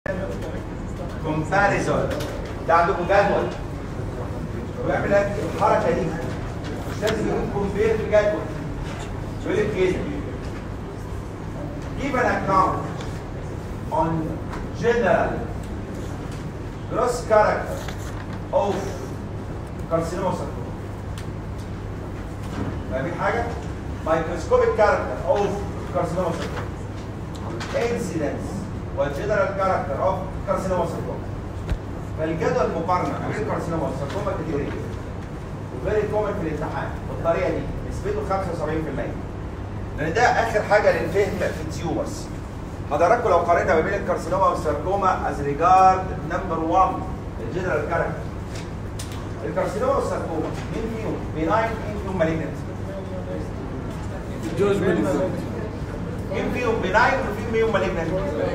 كومباريزون ده عندكم جدول ويعمل لك الحركه دي مش لازم يكون كومبير في جدول يقول لك كده give an account on general gross character of carcinoma sarcoma فاهمين حاجه؟ microscopic character of carcinoma sarcoma incidence والجنرال كاركتر اوف كارسينوما ساركوما فالجدول مقارنه ما بين الكارسينوما والساركوما كتير جدا وفيري كومن في الامتحان بالطريقه دي نسبته 75% لان ده اخر حاجه للفهم في التيومرز حضراتكم لو قارنا ما بين الكارسينوما والساركوما از ريجارد نمبر 1 الجنرال كاركتر الكارسينوما والساركوما مين فيهم بيناين مين فيهم مالجنت جوز مالجنت مين فيهم بيناين ومين فيهم مالجنت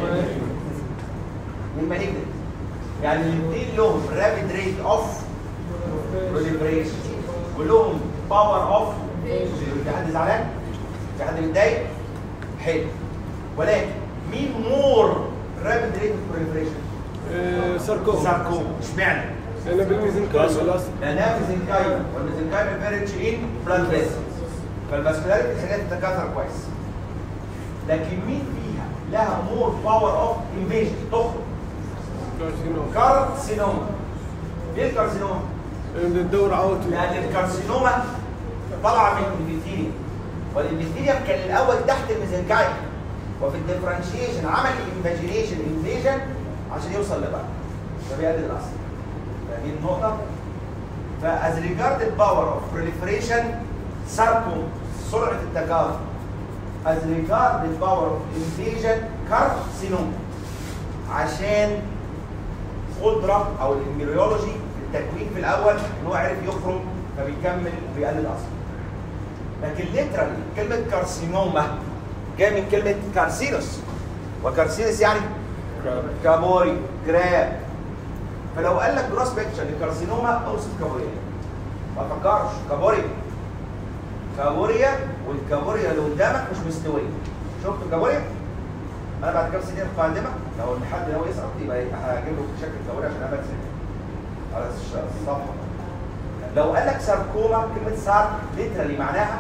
من مالجنت يعني الاثنين لهم رابيد ريت اوف بروليفريشن ولهم باور اوف في حد زعلان؟ في حد متضايق؟ حلو ولكن مين مور رابيد ريت اوف بروليفريشن؟ ساركوما ساركوما اشمعنى؟ انا بالميزنكايم الاصل لانها ميزنكايما والميزنكايما فيرتش ان بلاد فيسلز فالفاسكولاريتي خليها تتكاثر كويس لكن مين فيها لها مور باور اوف انفيجن تخرج كارسينوما كارسينوما ليه الكارسينوما؟ الدور عوتي لان الكارسينوما طالعه من الابيثيليوم والابيثيليوم كان الاول تحت الميزنكايم وفي الديفرنشيشن عمل الانفاجينيشن انفيجن عشان يوصل لبعض فبيقلل الاصل فاهمين النقطه؟ فاز ريجارد الباور اوف بروليفريشن ساركوم سرعه التكاثر از ريجارد الباور اوف انفيجن كارسينوما عشان قدره او الامبريولوجي في التكوين في الاول ان هو عرف يخرج فبيكمل وبيقلل اصلا لكن ليترالي كلمه كارسينوما جايه من كلمه كارسينوس وكارسينوس يعني كابوري كراب فلو قال لك جروس بيكتشر للكارسينوما اوصف كابوريا ما تفكرش كابوريا كابوريا والكابوريا اللي قدامك مش مستويه شفت الكابوريا؟ انا بعد كام سنين قادمه لو حد ناوي يسقط يبقى هجيب له شكل كابوريا عشان انا برسم على الش- الصفحه لو قال لك ساركوما كلمه سارك ليترالي معناها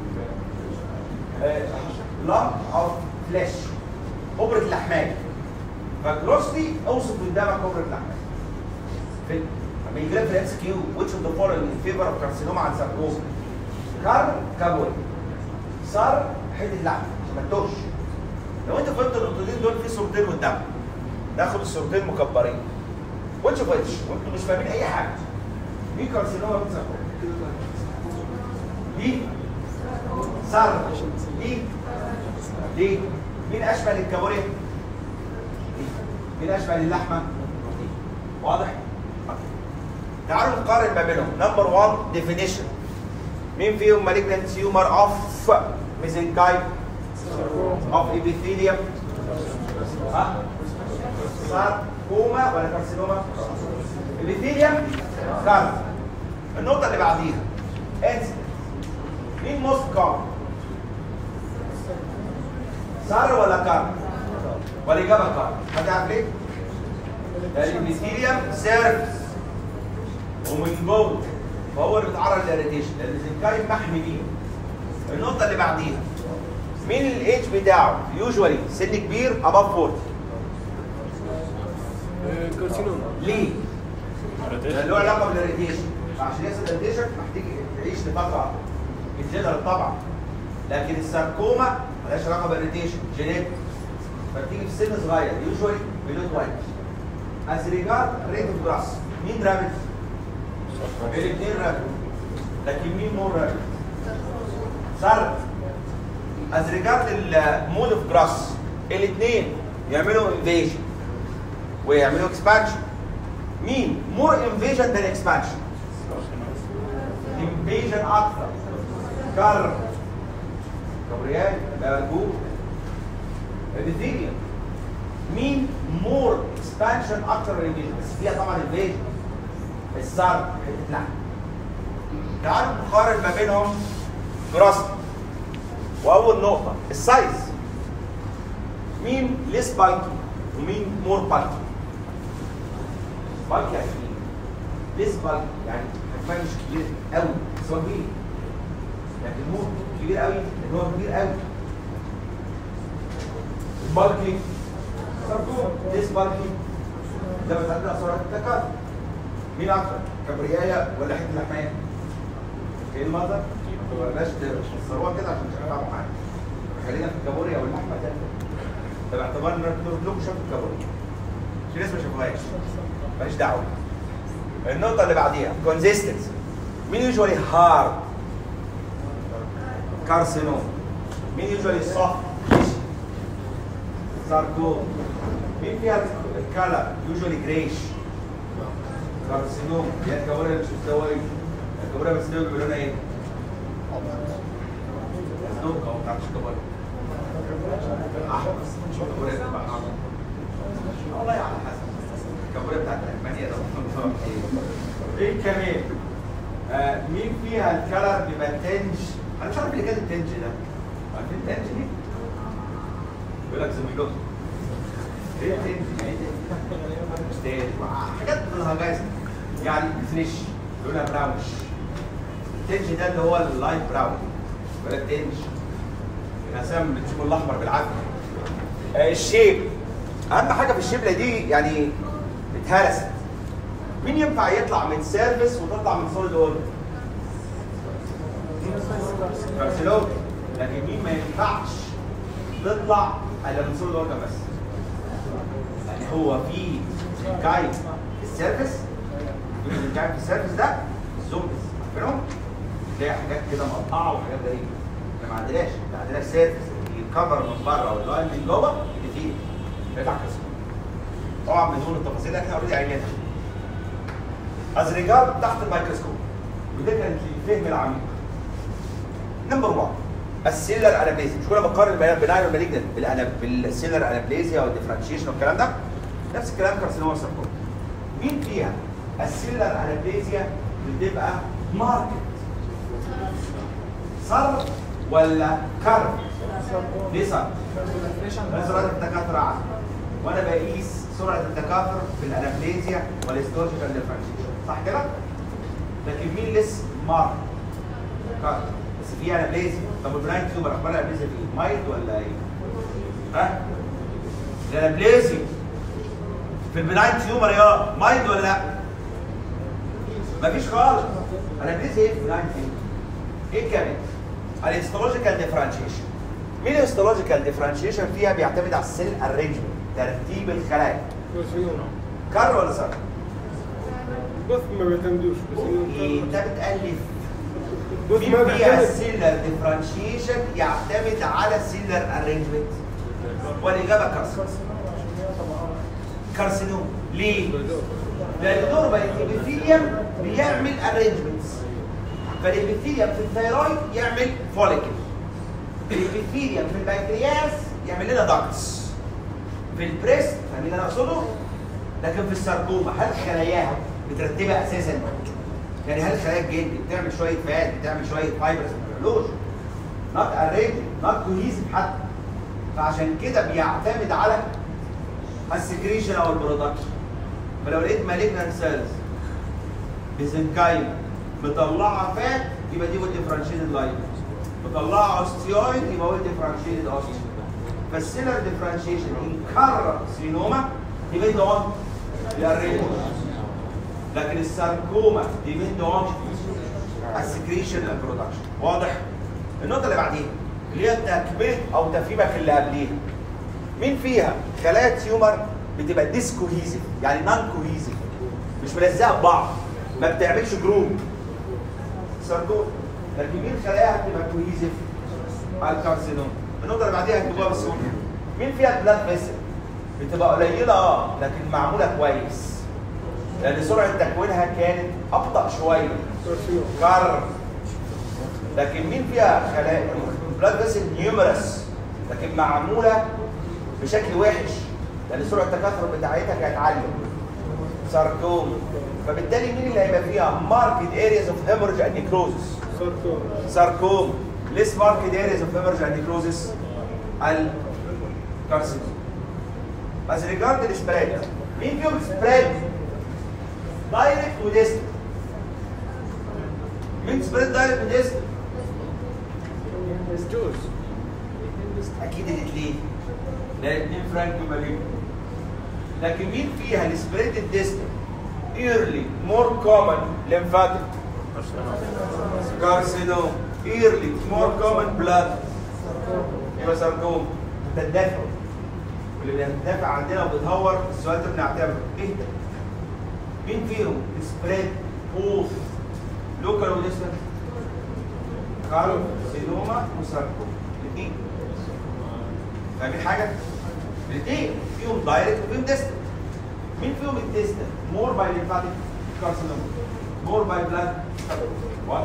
لامب اوف فليش قبرة اللحماية فجروسلي اوصف قدامك قبرة اللحماية في لما يجي لك في الاكس كيو which of the following in favor of carcinoma عن ساركوما كار كابوري صار حته لحم عشان ما تتوهش لو انت فهمت النقطتين دول في صورتين قدامك ناخد الصورتين مكبرين which of which وانتم مش فاهمين اي حاجه مين كارسينوما مين ساركوما دي صار دي دي مين اشبه للكابوريا دي مين اشبه للحمه دي واضح تعالوا نقارن ما بينهم نمبر 1 ديفينيشن مين فيهم مالجنت تيومر اوف ميزنكايم اوف ابيثيليوم ها ساركوما ولا كارسينوما ابيثيليوم كارت النقطه اللي بعديها انسى مين موست كومن سار ولا كار والاجابه كار هتعرف ليه؟ لان الابيثيليوم سيرفس ومن جوه فهو اللي بيتعرض للاريتيشن لان الزنكايم محمي بيه النقطه اللي بعديها مين الايدج بتاعه يوجوالي سن كبير اباف 40 كارسينوما ليه؟ لان له علاقه بالاريتيشن فعشان يحصل اريتيشن محتاج يعيش لفتره الجنرال طبعا لكن الساركوما ملهاش علاقه بالاريتيشن جينيتك فبتيجي في سن صغير يوجوالي بيلو وايت از ريجارد ريت اوف جراس مين رابط؟ الاثنين رابط لكن مين مور رابط؟ سارك از ريجارد المود اوف جراس الاثنين يعملوا انفيجن ويعملوا اكسبانشن مين مور انفيجن ذان اكسبانشن انفيجن اكثر كار كابريال بارجو ابيثيليوم مين مور اكسبانشن اكثر من انفيجن بس فيها طبعا انفيجن السار حته لحم تعالوا نقارن ما بينهم دراسه واول نقطه السايز مين ليس بالكي ومين مور بالكي بالكي يعني مين؟ ليس بالكي يعني حجمها مش كبير قوي بس هو كبير لكن مور كبير قوي لان هو كبير قوي البالكي ليس بالكي ده بتعدي اسرار التكاثر مين اكتر؟ كبريايه ولا حته لحمايه؟ ايه المنظر؟ بلاش تفسروها كده عشان مش هتفهموا معايا خلينا في الكابوريا واللحمه ده ده باعتبار ان انتوا كلكم شافوا الكابوريا في ناس ما شافوهاش ماليش دعوه النقطه اللي بعديها كونسيستنسي مين يوجوالي هارد كارسينوم مين يوجوالي سوفت ساركوم مين فيها الكالر يوجوالي جريش كارسينوم هي الكابوريا مش مستوي الكابوريا مستوي بيقولوا لنا ايه؟ الزنوب او بتاعت الكابوريا احمر مش الكابوريا بتبقى احمر والله على حسب الكابوريا بتاعت المانيا ده بتبقى ايه؟ ايه كمان؟ آه مين فيها الكلر بيبقى تنج انا مش عارف اللي كان التنج ده عارفين التنج دي؟ بيقول لك زميلوت ايه التنج يعني ستيج حاجات منها جايزه يعني فريش لونها براونش التنج ده اللي هو اللايت براون ولا التنج الاسام بتشوفوا الاحمر بالعافيه آه الشيب اهم حاجه في الشبله دي يعني اتهرست مين ينفع يطلع من سيرفيس وتطلع من سوليد اورجن؟ كارسينوم لكن مين ما ينفعش تطلع الا من سوليد اورجن بس يعني هو في جايد في السيرفيس الجايد في السيرفيس ده الزومبيز عارفينهم؟ تلاقي حاجات كده مقطعه وحاجات غريبه احنا ما عندناش ما عندناش سيرفيس الكفر من بره واللاين من جوه اللي فيه بيطلع كارسينوم طبعا بدون التفاصيل احنا اوريدي عينينها از ريجارد تحت الميكروسكوب وده كانت الفهم العميق نمبر 1 السيلر انابليزيا مش كنا بنقارن بين البناين والمالجنت بالسيلر انابليزيا والديفرنشيشن والكلام ده نفس الكلام كارسينوما ساركوما مين فيها السيلر انابليزيا بتبقى ماركت صر ولا كرب ليه صر؟ لأن سرعه التكاثر اعلى وانا بقيس سرعه التكاثر في الانابليزيا والهيستولوجيكال ديفرنشيشن صح كده؟ لكن مين لسه مارك كارد بس في انابليزيا طب البراين تيومر اخبار الانابليزيا ايه؟ مايلد ولا ايه؟ ها؟ الانابليزيا في البناين تيومر يا مايلد ولا لا؟ مفيش خالص انابليزيا ايه في البناين تيومر؟ ايه كمان؟ الهيستولوجيكال ديفرنشيشن مين الهيستولوجيكال ديفرنشيشن فيها بيعتمد على السيل ارينجمنت ترتيب الخلايا كارسينوم كر ولا صار؟ بث ما بيعتمدوش بس إيه، انت بتألف بث مين ما فيها بيعتمد السيلر ديفرنشيشن يعتمد على السيلر ارينجمنت والاجابه كارسينوم كارسينوم ليه؟ لان النورمال الابيثيليوم بيعمل ارينجمنتس فالابيثيليوم في الثيرويد يعمل فوليكل الابيثيليوم في البنكرياس يعمل لنا داكتس في البريست فاهمين اللي انا اقصده؟ لكن في الساركوما هل خلاياها مترتبه اساسا؟ يعني هل خلايا الجلد بتعمل شويه فات بتعمل شويه فايبرز ما بتعملوش نوت ارينج نوت كوهيزيف حتى فعشان كده بيعتمد على السكريشن او البرودكشن فلو لقيت مالجنان سيلز بيزنكايم مطلعه فات يبقى دي ويل ديفرنشيتد لاين مطلعه اوستيويد يبقى ويل ديفرنشيتد اوستيويد فالسيلر ديفرنشيشن ان كرر سينوما ديبند اون الارينجمنت لكن الساركوما ديبند اون السكريشن اند برودكشن واضح النقطه اللي بعديها اللي هي تكمله او تفهيمك اللي قبليها مين فيها خلايا تيومر بتبقى ديسكوهيزيف يعني نون كوهيزيف مش ملزقه ببعض ما بتعملش جروب ساركوما لكن مين خلاياها بتبقى كوهيزيف الكارسينوم النقطه اللي بعديها هتكتبوها بسهوله مين فيها بلاد فيسل بتبقى قليله اه لكن معموله كويس لان سرعه تكوينها كانت ابطا شويه كارسينوم كار لكن مين فيها خلايا بلاد فيسل نيومرس لكن معموله بشكل وحش لان سرعه التكاثر بتاعتها كانت عاليه ساركوم فبالتالي مين اللي هيبقى فيها ماركت ارياز اوف هيمورج اند نيكروزس ساركوم ساركوم ليس ماركت ارياز اوف هيمورج اند نيكروزس الكارسينوم از ريجارد السبريد مين فيهم سبريد دايركت وديستنت مين سبريد دايركت وديستنت جوز اكيد الاثنين لا الاثنين فرانك ومالين لكن مين فيها السبريد الديستنت ايرلي مور كومن ليمفاتيك كارسينوم ايرلي مور كومن بلاد يبقى ساركوم تدافع واللي بيندفع عندنا وبيتهور السؤال ده بنعتبره ايه ده؟ مين فيهم سبريد بوث لوكال وديستنت كارسينوما وساركوم الاثنين فاهمين حاجه؟ الاثنين فيهم دايركت وفيهم ديستنت مين فيهم الديستنت؟ مور باي ليمفاتيك كارسينوما مور باي بلاد واضح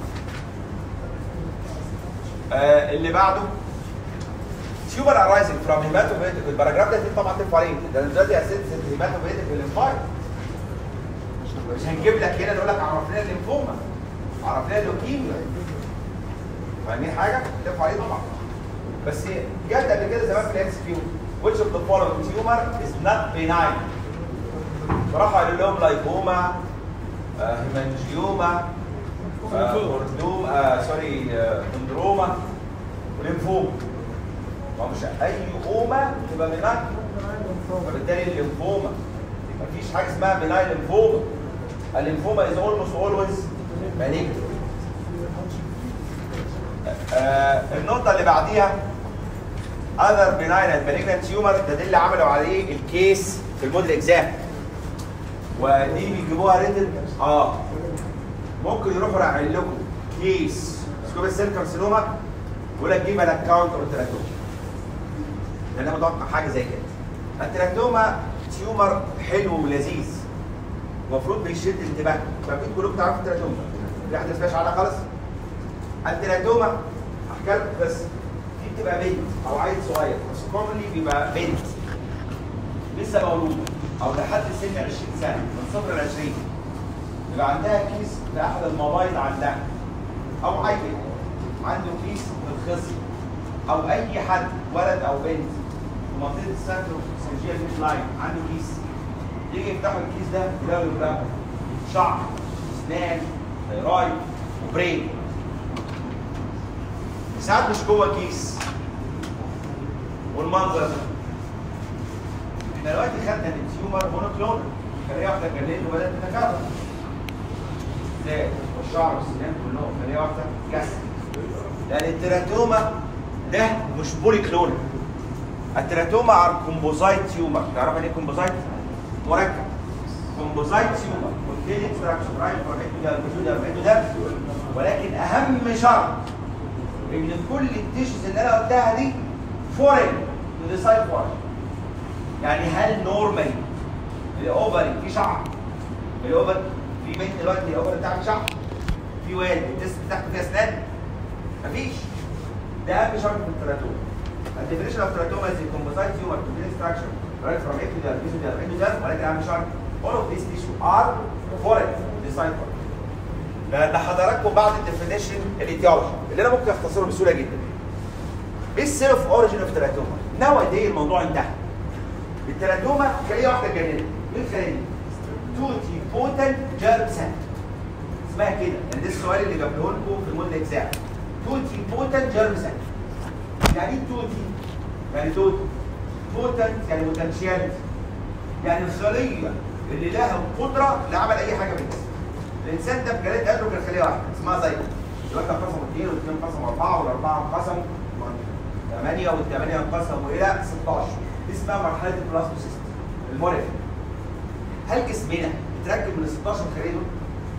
آه اللي بعده تيوبر ارايزنج فروم هيماتوبيتك الباراجراف ده أكيد طبعا تنفع عليه ده أنا دلوقتي اسيت هيماتوبيتك الليمفايت مش هنجيب لك هنا نقول لك عرفنا الليمفوما عرفنا اللوكيميا فاهمين حاجه؟ تنفع عليه طبعا بس جت قبل كده زمان في الام كيو which of the following tumor is not benign فراحوا قالوا لهم لايبوما آه، هيمانجيوما آه، كوردوم آه، سوري آه، كوندروما وليمفوما ما مش اي اوما تبقى بناين فبالتالي الليمفوما مفيش حاجه اسمها بناين ليمفوما الليمفوما is almost always malignant آه، النقطة اللي بعديها other benign and malignant tumor ده دي اللي عملوا عليه الكيس في الموديل اكزام ودي بيجيبوها ريتد اه ممكن يروحوا راعين لكم كيس سكوب سيل كارسينوما ويقول لك جيب انا اكونت اور تراكتوما لان انا متوقع حاجه زي كده التراكتوما تيومر حلو ولذيذ المفروض بيشد انتباهكم فاكيد كلكم تعرفوا التراكتوما في حد ما سمعش عنها خالص التراكتوما احكي لكم بس دي بتبقى بنت او عيل صغير بس كومنلي بيبقى بنت لسه مولوده او لحد سن 20 سنه من صفر ل 20 يبقى عندها كيس في احد المبايض عندها او عيل عنده كيس في الخصر او اي حد ولد او بنت في منطقه السنترو سنجيال ميد لاين عنده كيس يجي يفتحوا الكيس ده يلاقوا يلاقوا شعر اسنان ثيرويد وبرين ساعات مش جوه كيس والمنظر ده احنا دلوقتي خدنا من التيومر مونوكلونال خليه واحده جنين وبدات تتكاثر ازاي والشعر والسنان كلهم خليه واحده كسر لان التيراتوما ده مش بولي كلونال التيراتوما ار كومبوزايت تيومر تعرف يعني ايه كومبوزايت؟ مركب كومبوزايت تيومر كونتيننج ستراكشر رايت فور ده ده ده ولكن اهم شرط ان كل التيشوز اللي انا قلتها دي فورين تو ذا سايد وارش يعني هل نورمالي الاوفري في شعر الاوفر في بنت دلوقتي الاوفر بتاعها شعر في واد التست بتاعته فيها اسنان مفيش ده اهم شرط في التراتوما الديفينيشن اوف تراتوما از كومبوزايت تيومر تو ستراكشر رايت فروم اكتودير ميزودير اندودير ولكن اهم شرط all of these tissue are foreign to the side wall لان حضراتكم بعد الديفينيشن الايتيولوجي اللي انا ممكن اختصره بسهوله جدا ايه السيلف اوريجين اوف تراتوما؟ ناو دي الموضوع انتهى التراتوما خليه واحده جنينه مين خليه؟ توتي بوتن جيرم سيل اسمها كده يعني ده السؤال اللي جابه لكم في الموديل اكزام توتي بوتن جيرم سيل يعني ايه توتي؟ يعني توت بوتن يعني بوتنشياليتي يعني الخليه اللي لها القدره لعمل اي حاجه بالجسم الانسان ده بجلاد قلبه كان خليه واحده اسمها زي دلوقتي انقسموا اثنين والاثنين انقسموا اربعه والاربعه انقسموا ثمانيه والثمانيه انقسموا الى 16 دي اسمها مرحله البلاستوسيست المرف هل جسمنا اتركب من ال 16 خليه دول؟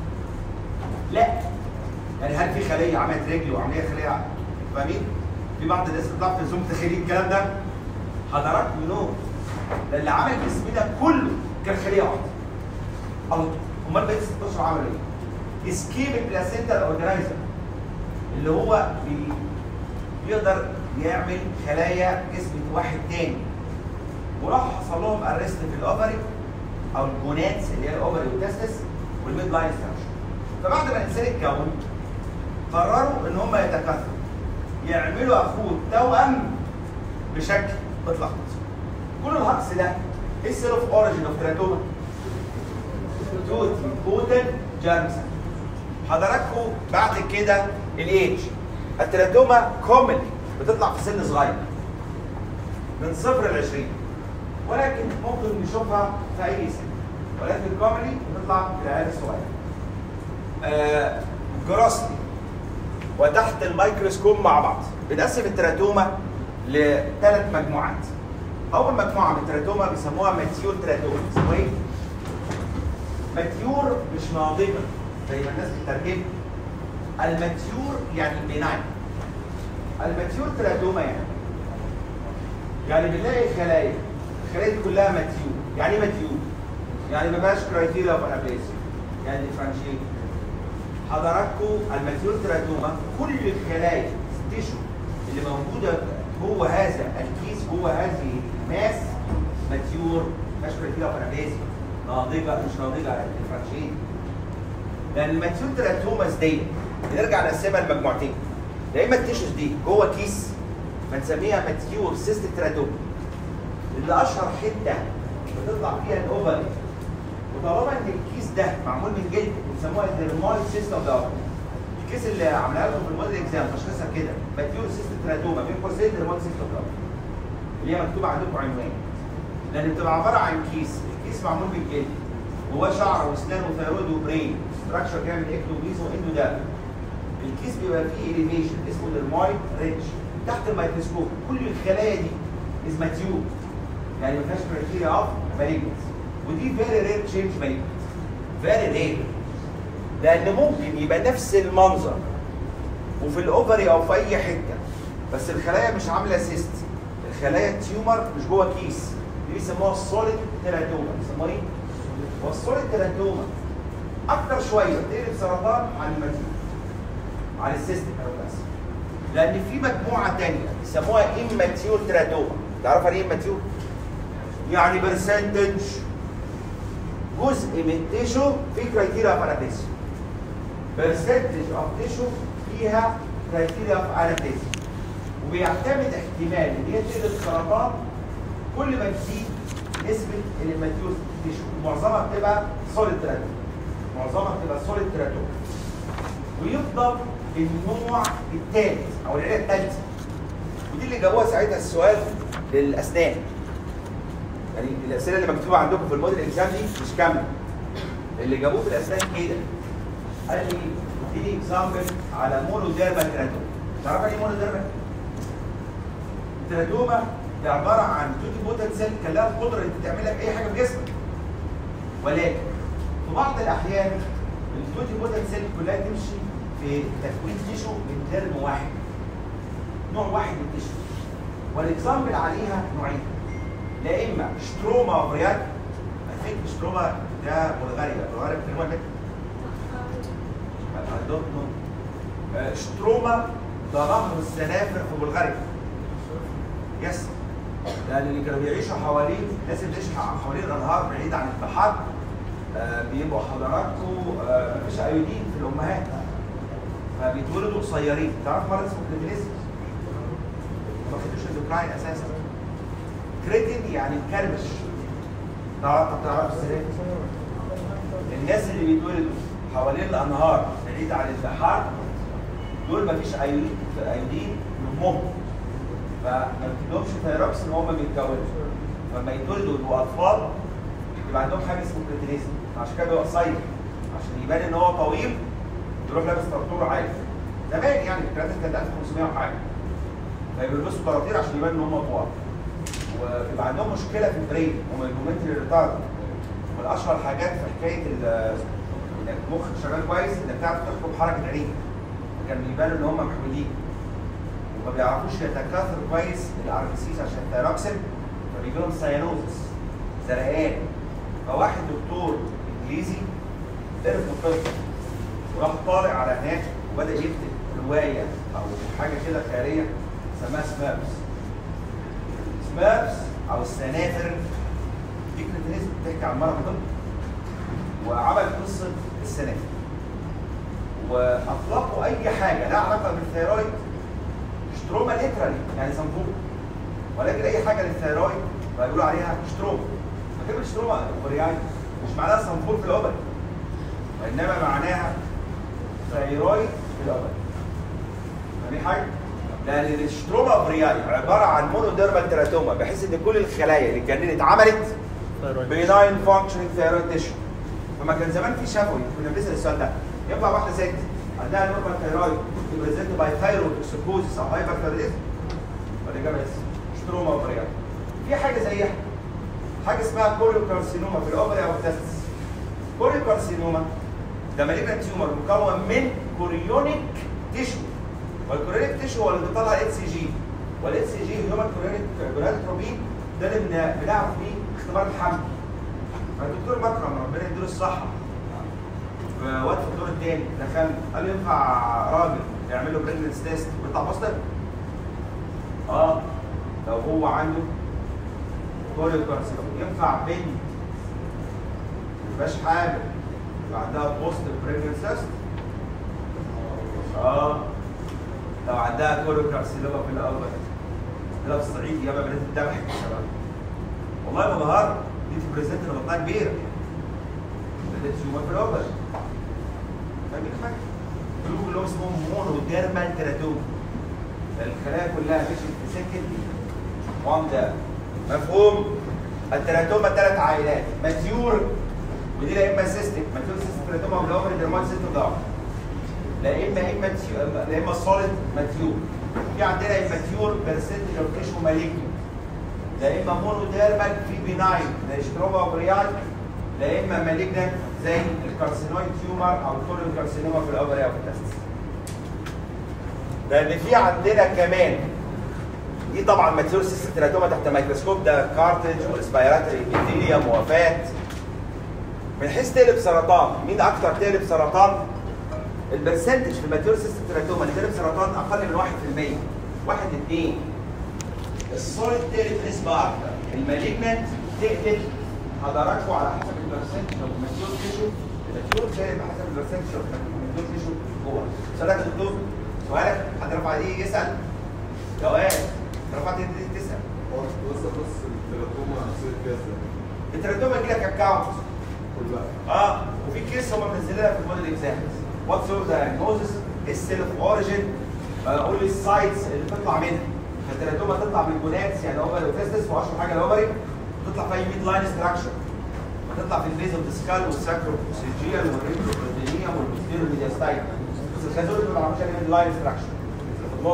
لا يعني هل في خليه عملت رجل وعمليه خليه فاهمين؟ في بعض الناس بتعرف في الزوم تخيلين الكلام ده حضرات منهم ده اللي عمل جسمنا كله كان خليه واحده الله امال بقيت 16 عملوا ايه؟ اسكيب البلاسينتا اورجنايزر اللي هو بي بيقدر يعمل خلايا جسم واحد تاني وراح حصل لهم ارست في الاوفري او الجوناتس اللي هي الاوفري والتستس والميد لاين ستراكشر فبعد ما الانسان اتكون قرروا ان هم يتكاثروا يعملوا اخوه توأم بشكل متلخبط كل الهكس ده ايه السيل اوف اوريجين اوف تراتوما؟ توتي بوتن جارمسون حضراتكم بعد كده الايدج التراتوما كومن بتطلع في سن صغير من صفر ل 20 ولكن ممكن نشوفها في اي سن ولكن كومنلي بتطلع في العيال الصغيره. آه جراسلي وتحت الميكروسكوب مع بعض بنقسم التراتوما لثلاث مجموعات. اول مجموعه من التراتوما بيسموها ماتيور تراتوما اسمه ايه؟ ماتيور مش ناضجه زي ما الناس بتترجمها. الماتيور يعني بناين. الماتيور تراتوما يعني يعني بنلاقي خلايا الخلايا دي كلها ماتيور يعني ايه ماتيور؟ يعني ما فيهاش كرايتيريا اوف انابليسيا يعني ديفرنشيت حضراتكم الماتيور تراتوما كل الخلايا التيشو اللي موجوده جوه هذا الكيس جوه هذه الماس ماتيور ما فيهاش كرايتيريا اوف انابليسيا ناضجه مش ناضجه ديفرنشيت لان الماتيور تراتوماس دي بنرجع نقسمها لمجموعتين يا اما التيشوز دي جوه كيس فنسميها ماتيور سيستم تراتوما اللي اشهر حته بتطلع فيها الاوفري وطالما ان الكيس ده معمول من جلد بيسموها الديرمال سيستم ده الكيس اللي عاملها لكم في الموديل اكزام تشخيصها كده ماتيور سيستم تراتوما بين قوسين ديرمال سيستم ده اللي هي مكتوبه عندكم عنوان لان بتبقى عباره عن كيس الكيس معمول من جلد جواه شعر واسنان وثيرويد وبرين ستراكشر كده من اكتوبيز واندو ده الكيس بيبقى فيه اليفيشن اسمه ديرمايد ريتش تحت الميكروسكوب كل الخلايا دي از ماتيور يعني ما فيهاش كرايتيريا اوف مالجنس ودي فيري رير تشينج مالجنس فيري رير لان ممكن يبقى نفس المنظر وفي الاوفري او في اي حته بس الخلايا مش عامله سيست الخلايا تيومر مش جوه كيس دي بيسموها السوليد تيراتوما بيسموها ايه؟ والسوليد تيراتوما اكتر شويه بتقلب سرطان عن الماتيور عن السيستم بس لان في مجموعه ثانيه بيسموها اماتيور تيراتوما تعرف يعني ايه اماتيور؟ يعني برسنتج جزء من تيشو في كرايتيريا اوف انابيسيا برسنتج اوف تيشو فيها كرايتيريا اوف انابيسيا وبيعتمد احتمال ان هي تقلب سرطان كل ما تزيد نسبه الاماتيور تيشو معظمها بتبقى سوليد تيراتوما معظمها بتبقى سوليد تيراتوما ويفضل النوع الثالث او العيله الثالثه ودي اللي جابوها ساعتها السؤال للاسنان يعني الاسئله اللي مكتوبه عندكم في الموديل اكزام دي مش كامله اللي جابوه في الاسنان كده قال لي اديني اكزامبل على مونوديرما تيراتوما تعرف يعني ايه مونوديرما؟ التيراتوما دي عباره عن توتي بوتن سيل كان لها القدره ان تعمل لك اي حاجه في جسمك ولكن في بعض الاحيان التوتي بوتن سيل كلها تمشي في تكوين تيشو من ترم واحد نوع واحد من التيشو والاكزامبل عليها نوعين لا اما شتروما وفريات اي ثينك شتروما ده بلغاريا بلغاريا بتكلموا هناك I don't know. آه، شتروما ده نهر السنافر في بلغاريا يس لان اللي كانوا بيعيشوا حوالين الناس اللي بتعيش حوالين الانهار بعيد عن البحار آه، بيبقوا حضراتكم آه، مفيش ايودين في الامهات فبيتولدوا قصيرين تعرف مرض اسمه كريتينيزم ما خدوش اندوكراين اساسا كريتين يعني مكرمش تعرف تعرف ازاي الناس اللي بيتولدوا حوالين الانهار بعيد عن البحار دول مفيش ايودين ايودين لامهم فما بتديهمش ثيروكس ان هم بيتكونوا فلما يتولدوا يبقوا اطفال يبقى عندهم حاجه اسمه كريتينيزم عشان كده بيبقى قصير عشان يبان ان هو طويل يروح لابس طرطور عادي زمان يعني الكلام ده كان 1500 وحاجه فبيلبسوا طراطير عشان يبان ان هم طوال وبيبقى عندهم مشكله في البرين هم الجومنتري ريتارد من اشهر حاجات في حكايه ال- انك مخك شغال كويس انك تعرف تخطب حركه عينيك كان بيبان ان هم محمودين وما بيعرفوش يتكاثر كويس الاربسيس عشان الثيروكسين فبيجي لهم سيانوزس زرقان فواحد دكتور انجليزي عرف القصه وراح طالع على هناك وبدا يكتب روايه او حاجه كده خياليه سماها سمابس سمابس او السنافر دي كريتينيزم بتحكي عن مرض الطب وعمل قصه السنافر واطلقوا اي حاجه لها علاقه بالثيرويد شتروما ليترالي يعني صنفوه ولكن اي حاجه للثيرويد فيقولوا عليها شتروما فكلمه شتروما اوفرياي مش معناها صنفور في الاوبري وانما معناها ثيرويد في الاوبري فاهمين حاجه؟ لان الشتروما اوفرياي عباره عن مونوديرمال تيراتوما بحيث ان كل الخلايا اللي اتجننت عملت بيناين فانكشنينج ثيرويد تيشو فما كان زمان في شفوي كنا بنسال السؤال ده ينفع واحده ست عندها نورمال ثيرويد بريزنت باي ثايرويد اكسكوزيس او هايبر ثيروديزم والاجابه يس شتروما اوفرياي في حاجه زيها حاجه اسمها كوريوكارسينوما في الاوفري او التستس كوريوكارسينوما ده مالجنت تيومر مكون من كوريونيك تيشو والكوريونيك تيشو هو اللي بيطلع اتش سي جي والاتش سي جي هيومن كوريونيك جونادوتروبين ده اللي بن- بنعرف بيه اختبار الحمل فالدكتور مكرم ربنا يديله الصحه وقت في الدور الثاني دخل قال له ينفع راجل يعمل له بريجنس تيست ويطلع بوزيتيف؟ اه لو هو عنده كوريوكارسينوما ينفع بنت ما تبقاش حامل يبقى عندها بوزيتيف بريجنس تيست؟ اه لو عندها كوريوكارسينوما في الاول ده في الصعيد يابا بنات الذبح يا شباب والله ما بهار دي بريزنت اللي بطنها كبيره بدات تشوفها في الاول فاهمين حاجه؟ كلهم كلهم اسمهم مونو ديرمال تيراتوم الخلايا كلها مشيت في سكه وان ده مفهوم التيراتوما ثلاث عائلات ماتيور ودي لا اما سيستم ماتيور سيستم تيراتوما بالاوفر ديرمال سيستم ضعف لا اما اما لا اما سوليد ماتيور في عندنا الماتيور برسنتج اوف تيشو مالجنت لا اما مونو ديرمال في بيناين زي ستروما اوفريال لا اما مالجنت زي الكارسينويد تيومر او الكولون كارسينوما في الاوفري او في التستس لان في عندنا كمان دي طبعا ماتيور سيستراتوما تحت ميكروسكوب ده كارتج والسبايراتري ابيثيليوم وفات من حيث تقلب سرطان مين اكتر تقلب سرطان البرسنتج في الماتيور سيستراتوما اللي تقلب سرطان اقل من 1% 1 2 السوليد تقلب نسبه اكتر المالجنت تقلب حضراتكم على حسب البرسنتج اوف الماتيور تيشو الماتيور تقلب حسب البرسنتج اوف الماتيور تيشو جوه سؤالك يا دكتور سؤالك حد رفع ايديه يسال جواد رفعت ايديك تسال بص بص التلاتوما هتصير كده التراتوما يجي لك اكونت كلها اه وفي كيس هم منزلينها في الموديل اكزامز واتس يور دايجنوزس السيلف اوريجن قول لي السايتس اللي بتطلع منها التراتوما تطلع من الجوناتس يعني اوفري وتستس واشهر حاجه الاوفري تطلع في اي ميد لاين ستراكشر وتطلع في البيز اوف سكال والساكروسيجيال والريتروبروتينيوم والبوستيريور ميدياستايل بس الخازوق اللي ما بيعملوش ميد لاين ستراكشر في النص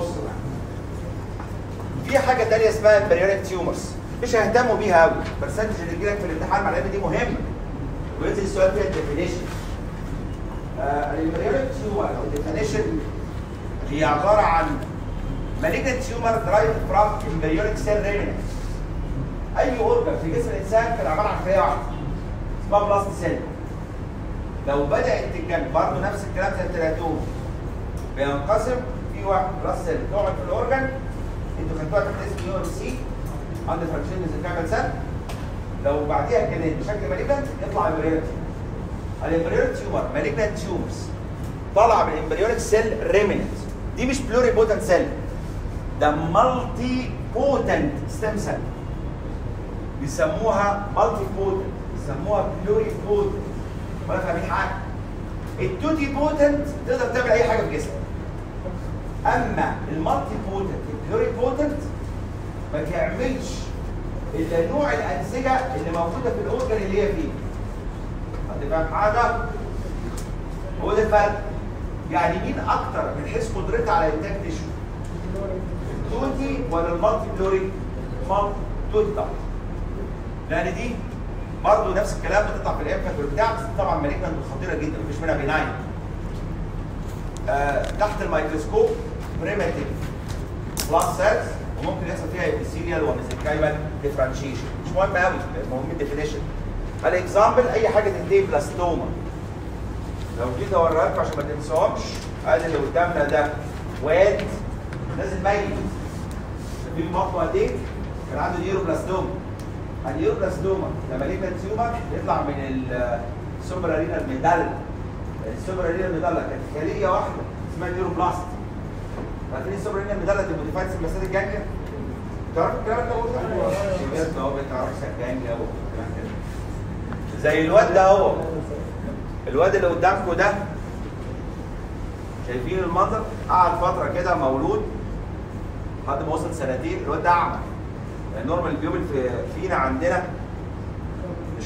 في حاجه ثانيه اسمها امبريونيك تيومرز مش هيهتموا بيها قوي برسنتج اللي يجيلك في الامتحان مع العلم دي مهمه وينزل السؤال فيها الديفينيشن الامبريونيك تيومر الديفينيشن هي عباره عن malignant tumor derived from embryonic cell remnants اي اورجن في جسم الانسان كان عباره عن خليه واحده اسمها بلاست سيل لو بدات تتجمع برضه نفس الكلام زي التلاتوم بينقسم في واحد بلاست سيل تقعد في الاورجن انتوا خدتوها تحت اسم يو ام سي عند فانكشن ميزنكايمال سيل لو بعديها كانت بشكل مالجنت يطلع امبريونيك الامبريونيك تيومر مالجنت تيومرز طالعه من الامبريونيك سيل ريمنت دي مش بلوري بوتنت سيل ده مالتي بوتنت ستيم سيل بيسموها مالتي بوتنت بيسموها بلوري بوتنت ولا فاهمين حاجه التوتي بوتنت تقدر تعمل اي حاجه في جسمك اما المالتي بوتنت البلوري بوتنت ما تعملش الا نوع الانسجه اللي موجوده في الاورجن اللي هي فيه حد فاهم حاجه هو ده الفرق يعني مين اكتر من حيث قدرتها على انتاج تشو التوتي ولا المالتي بلوري مالتي توتي طبعا لان دي برضه نفس الكلام بتطلع في الانفنت والبتاع بس طبعا مالجنت خطيره جدا مفيش منها بيناين آه تحت الميكروسكوب بريماتيف بلاس سيلز وممكن يحصل فيها ابيثيليال وميزنكايمال ديفرنشيشن مش مهم قوي المهم الديفينيشن الاكزامبل اي حاجه تنتهي بلاستوما لو جيت اوريها لكم عشان ما تنسوهمش ادي اللي قدامنا ده واد نازل ميت في بطنه قد ايه؟ كان عنده نيوروبلاستوما النيوروبلاستوما لما ليه تيومر يطلع من السوبر ارينا الميدالا السوبر ارينا الميدالا كانت خليه واحده اسمها نيوروبلاست عارفين السوبر ارينا الميدالا دي موديفايد سمباسات الجانجليا تعرف الكلام ده قلت بجد هو بتعرف سكان جو والكلام كده. زي الواد ده هو الواد اللي قدامكم ده شايفين المنظر قعد فتره كده مولود لحد ما وصل سنتين الواد ده اعمى يعني نورمال البيوبل في فينا عندنا مش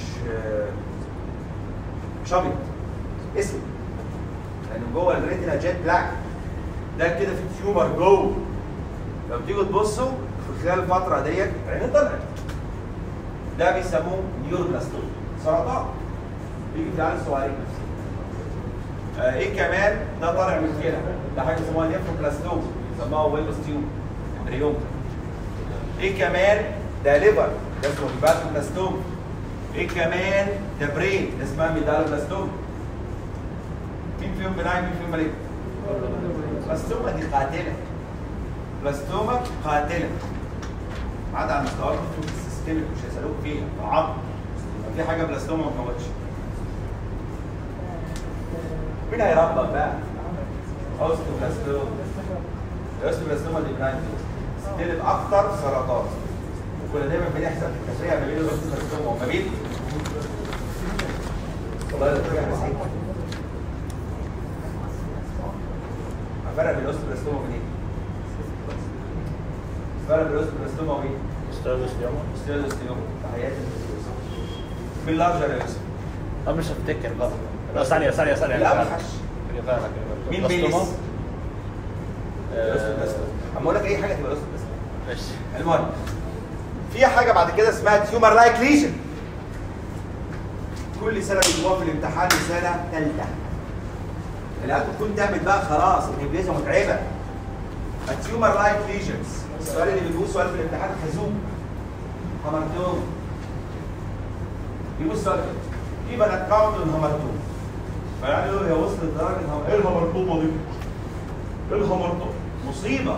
مش ابيض اسود لان جوه الريتنا جيت بلاك ده كده في تيومر جوه لو تيجوا تبصوا في خلال الفتره ديت عينيه طلعت ده بيسموه نيوروبلاستوم سرطان بيجي في العيال الصغيرين آه ايه كمان ده طالع من كده ده حاجه اسمها نيفروبلاستوم بيسموها ويلوستيوم امبريوم ايه كمان ده ليفر ده اسمه بلاتوبلاستوم ايه كمان ده برين ده اسمها ميدالوبلاستوم مين فيهم بناي مين فيهم ملك بلاستوما دي قاتله بلاستوما قاتله عدا على مستوى السيستمك مش هيسالوك فيها في العظم في حاجه بلاستوما ما تموتش مين هيربط بقى؟ اوستوبلاستوما الاوستوبلاستوما دي بناين تقلب اكتر سرطان وكنا دايما بنحسب التفريع ما بين الاوستوبلاستوما وما بين والله ده طلع مسيح هفرق بين الاوستوبلاستوما وبين ايه؟ فرق بين الاوستوبلاستوما وبين استاذ ستيلوستيوما تحياتي مين لارجر يا يوسف؟ طب مش هفتكر بقى لا ثانية ثانية ثانية لا ما تخش خلي بالك مين بلاستوما؟ بيلس؟ آه، الاوستوبلاستوما اما اقول لك اي حاجه تبقى الاوستوبلاستوما ماشي المهم في حاجه بعد كده اسمها تيومر لايك ليجن كل سنه بيجيبوها في الامتحان لسنه ثالثه العيال تكون تعمل بقى خلاص الانجليزيه متعبه التيومر لايك ليجنز السؤال اللي بيجيبوه سؤال في الامتحان خازوق همرتوم بيجيبوا السؤال كده في بنات كاونت همرتوم فيعني يقول هي وصلت لدرجه هم- ايه الهمرتومه دي؟ ايه الهمرتوم؟ مصيبه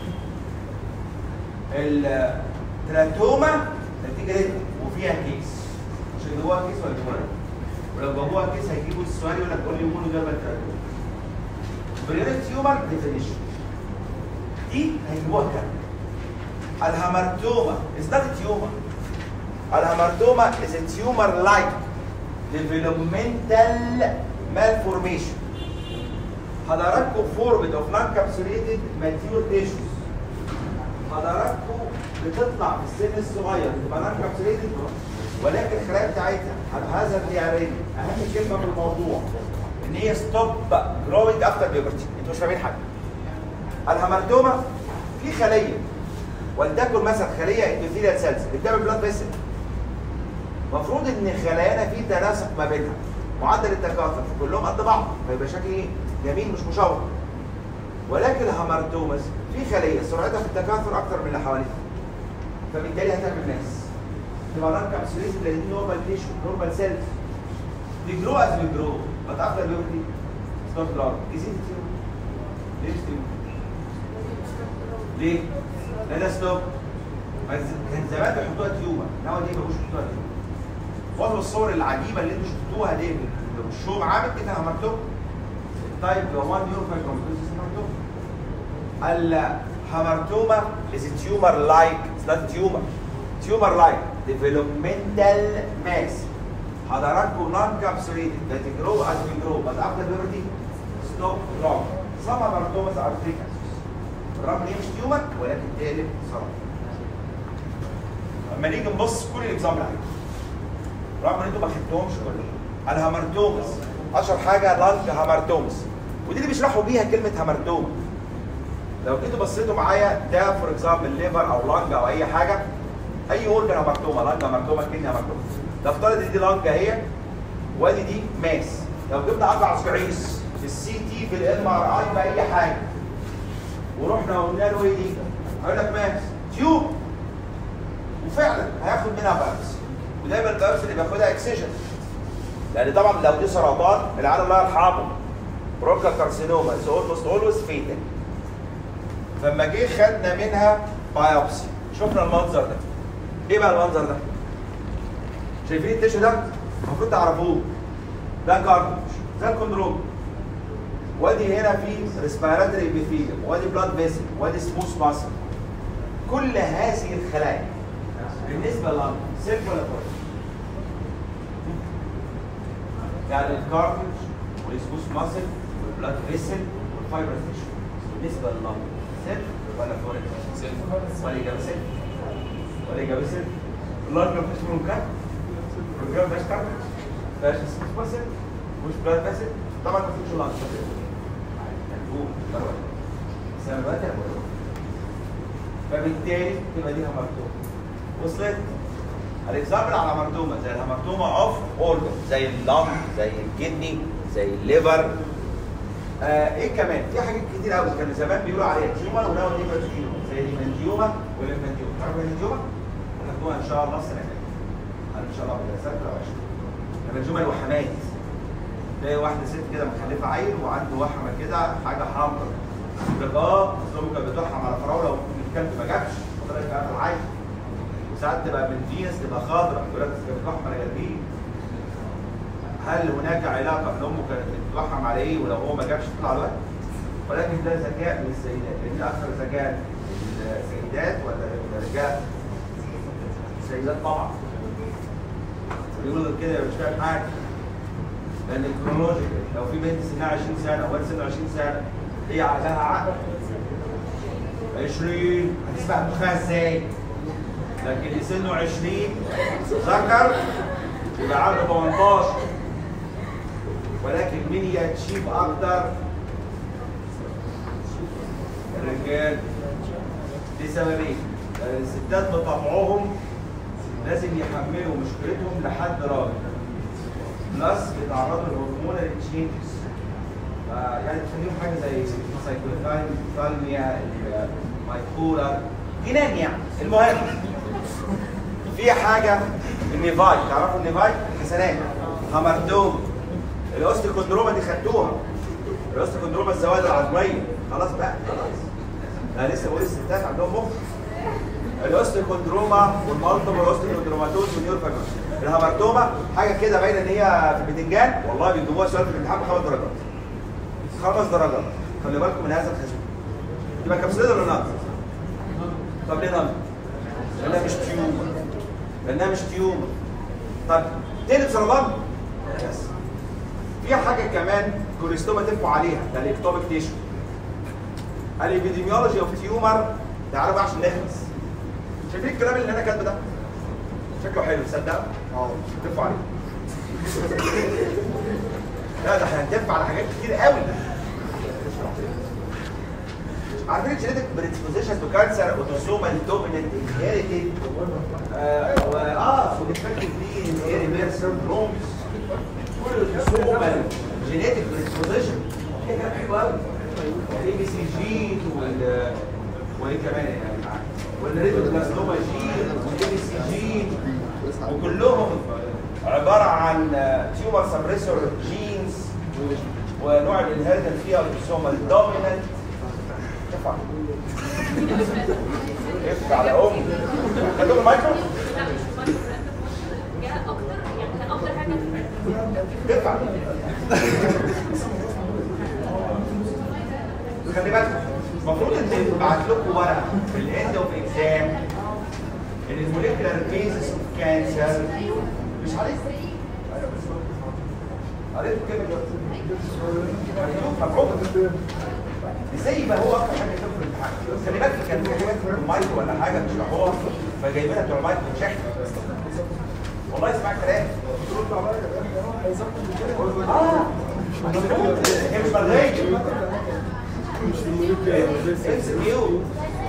التراتوما نتيجه ريتم وفيها كيس مش جواها كيس ولا جواها ولو جابوها كيس هيجيبوا السؤال يقول لك قول لي مونو جاب التراتوما بريوريت تيومر ديفينيشن دي هيجيبوها كام الهامرتوما is not a tumor الهامرتوما is a tumor like developmental malformation حضراتكم formed of non-capsulated mature tissues حضراتكم بتطلع في السن الصغير بتبقى نون كابسوليتد ولكن الخلايا بتاعتها هذا الديارين اهم كلمه في الموضوع ان هي ستوب جروينج افتر بيوبرتي انتوا مش فاهمين حاجه الهامرتوما في خليه ولتكن مثلا خليه اندوثيليال سيلز بتعمل بلاد فيسل المفروض ان خلايانا في تناسق ما بينها معدل التكاثر كلهم قد بعض فيبقى شكل ايه جميل مش مشوق ولكن الهامرتومز في خليه سرعتها في التكاثر اكتر من اللي حواليها فبالتالي هتعمل ناس تبقى نون كابسوليت لان دي نورمال تيشو نورمال سيلز دي جرو از وي جرو بس افتر بيوبرتي ستوب لارج از ات ليه ستيم ليه؟ لا ده ستوب بس كان زمان بيحطوها تيومر انما دي ما بيحطوها تيومر وصلوا الصور العجيبه اللي انتوا شفتوها دي والشوم عامل كده همرتوم طيب لو 1 يورو فايكومبوزيس همرتوم الهامرتوما is a tumor like it's not a tumor tumor like developmental mass حضراتكم non capsulated that grow as we grow but after puberty stop growing some hamartomas are precancerous بالرغم ان هي مش تيومر ولكن تقلب سرطان اما نيجي نبص كل الاكزامبل عليهم رغم ان انتوا ما خدتهمش كلهم الهامرتومس اشهر حاجه لانج هامرتومس ودي اللي بيشرحوا بيها كلمه هامرتوما لو جيتوا بصيتوا معايا ده فور اكزامبل ليفر او لانج او اي حاجه اي اورجن هامرتوما لانج هامرتوما كدني هامرتوما نفترض ان دي لانج اهي وادي دي ماس لو جبنا اربع صعيص في السي تي في الام ار اي باي حاجه ورحنا قلنا له ايه دي؟ هيقول لك ماس تيوب وفعلا هياخد منها بابس ودايما البابس اللي بياخدها اكسجن لان طبعا لو دي سرطان العيال الله يرحمه بروكا كارسينوما از اولموست اولويز فيتال فلما جه خدنا منها بايوبسي شفنا المنظر ده ايه بقى المنظر ده؟ شايفين التيشو ده؟ المفروض تعرفوه ده كارتوش ده الكوندروم وادي هنا في ريسبيراتوري ابيثيليوم وادي بلاد فيسل وادي سموث ماسل كل هذه الخلايا بالنسبه لللنج سيلف ولا فوق يعني الكارتج والسبوس ماسل والبلاد فيسل والفايبرس تيشو بالنسبه لللنج سيلف ولا فورك سيلف ولا اجابه سيلف ولا اجابه سيلف اللنج ما فيش منه كات البروجرام فيهاش كارتج فيهاش سبوس ماسل مش بلاد فيسل طبعا ما فيش لنج مكتوب بره سببات يا بره فبالتالي تبقى دي همرتومه وصلت الاكزامبل على همرتومه زي الهمرتومه اوف اورجن زي اللنج زي الكدني زي الليفر آه ايه كمان في حاجات كتير قوي كانوا زمان بيقولوا عليها تيومر وناو دي تيومر زي الهيمانجيوما والليمفانجيوما تعرفوا الهيمانجيوما؟ هناخدوها ان شاء الله السنه الجايه ان شاء الله بالدراسات لو عشت الهيمانجيوما الوحمات تلاقي واحده ست كده مخلفه عيل وعنده وحمه كده حاجه حمراء يقول لك اه اصل كانت بتوحم على فراوله والكلب ما جابش وطلعت في قلب العيل وساعات تبقى من فينس تبقى خضراء يقول لك كانت بتوحم على جلبيه هل هناك علاقه ان امه كانت بتتوحم على ايه ولو هو ما جابش تطلع الوقت؟ ولكن ده ذكاء من السيدات لان ده اكثر ذكاء السيدات ولا الرجال؟ السيدات طبعا بيقولوا غير كده مش فاهم حاجه لان الكرونولوجيكال لو في بنت سنها 20 سنه او ولد سنه 20 سنه هي عقلها عقل 20 هتسمع مخها ازاي؟ لكن اللي سنه 20 ذكر يبقى عقله 18 ولكن مين يتشيب اكتر؟ الرجال لسببين لان الستات بطبعهم لازم يحملوا مشكلتهم لحد راجل بلس بيتعرضوا لهرمونال تشينجز يعني تخليهم حاجه زي سايكلوثالميا المايكولر جنان يعني المهم في حاجه النيفاي تعرفوا النيفاي الحسنات همردوم الاوستيكوندروما دي خدتوها الاوستيكوندروما الزوائد العظميه خلاص بقى خلاص انا لسه بقول الستات عندهم مخ الاوستيكوندروما والمالتيبل اوستيكوندروماتوز والنيورفاجوس الهامرتوما حاجه كده باينه ان هي في البتنجان والله بيجيبوها سؤال في الامتحان بخمس درجات خمس درجات خلي بالكم من هذا الخازوق تبقى كبسولة ولا نقص؟ طب ليه نقص؟ لانها مش تيومر لانها مش تيومر طب تقلب سرطان؟ يس في حاجه كمان كوليستوما تفقوا عليها ده الاكتوبيك تيشو الابيديميولوجي اوف تيومر تعرفوا عشان نخلص شايفين الكلام اللي انا كاتبه ده؟ شكله حلو تصدق؟ اه تفقوا عليه لا ده احنا هنتف على حاجات كتير قوي عارفين الجينيتك بريدسبوزيشن تو كانسر اوتوسومال دوميننت انهيرتد اه والافكتيف دي انهيرتد سيندرومز اوتوسومال جينيتك بريدسبوزيشن ده كلام حلو قوي الاي بي سي جي وال وايه كمان يعني والريتوبلازموما جين والاي بي سي جين وكلهم عباره عن تيومر سبريسور جينز ونوع الانهيرتنت فيها الاوتوسومال دوميننت ارفع ارفع على امي خدوم المايكرو ارفع خلي بالكم المفروض ان نبعت لكم ورقه في الاند اوف اكزام ان الموليكولار بيزس اوف كانسر مش عليك قريت كده مبروك ازاي يبقى هو اكتر حاجه يشوف في الامتحان خلي بالك كان في حاجات في المايك ولا حاجه بيشرحوها فجايبينها بتوع المايك وشحن والله اسمع الكلام اه هي مش مرغيه مش الموليكيولار ام سي كيو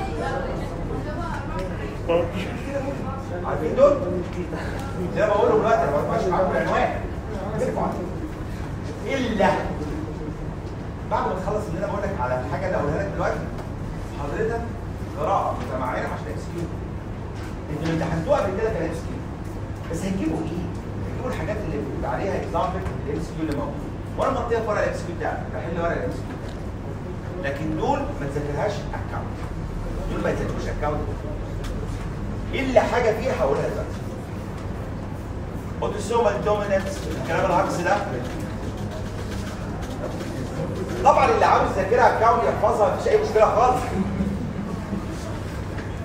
عارفين دول؟ زي ما بقول دلوقتي انا ما بسمعش معاكم العنوان ارفعوا عليه. الا بعد ما تخلص اللي انا بقول لك على الحاجه اللي هقولها لك دلوقتي حضرتك قراءه متمعنه عشان ام سي كيو انتوا اللي امتحنتوها قبل كده كان ام سي كيو بس هتجيبوا ايه؟ هتجيبوا الحاجات اللي بيبقى عليها اكزامبل الام سي كيو اللي موجود وانا مغطيها في ورق الام سي كيو بتاعي بحل ورق الام سي كيو لكن دول ما تذاكرهاش اكونت دول ما يتذاكروش اكونت الا حاجه فيها هقولها دلوقتي اوتوسومال دومينانس الكلام العكس ده طبعا اللي عاوز يذاكرها اكونت يحفظها مفيش اي مشكله خالص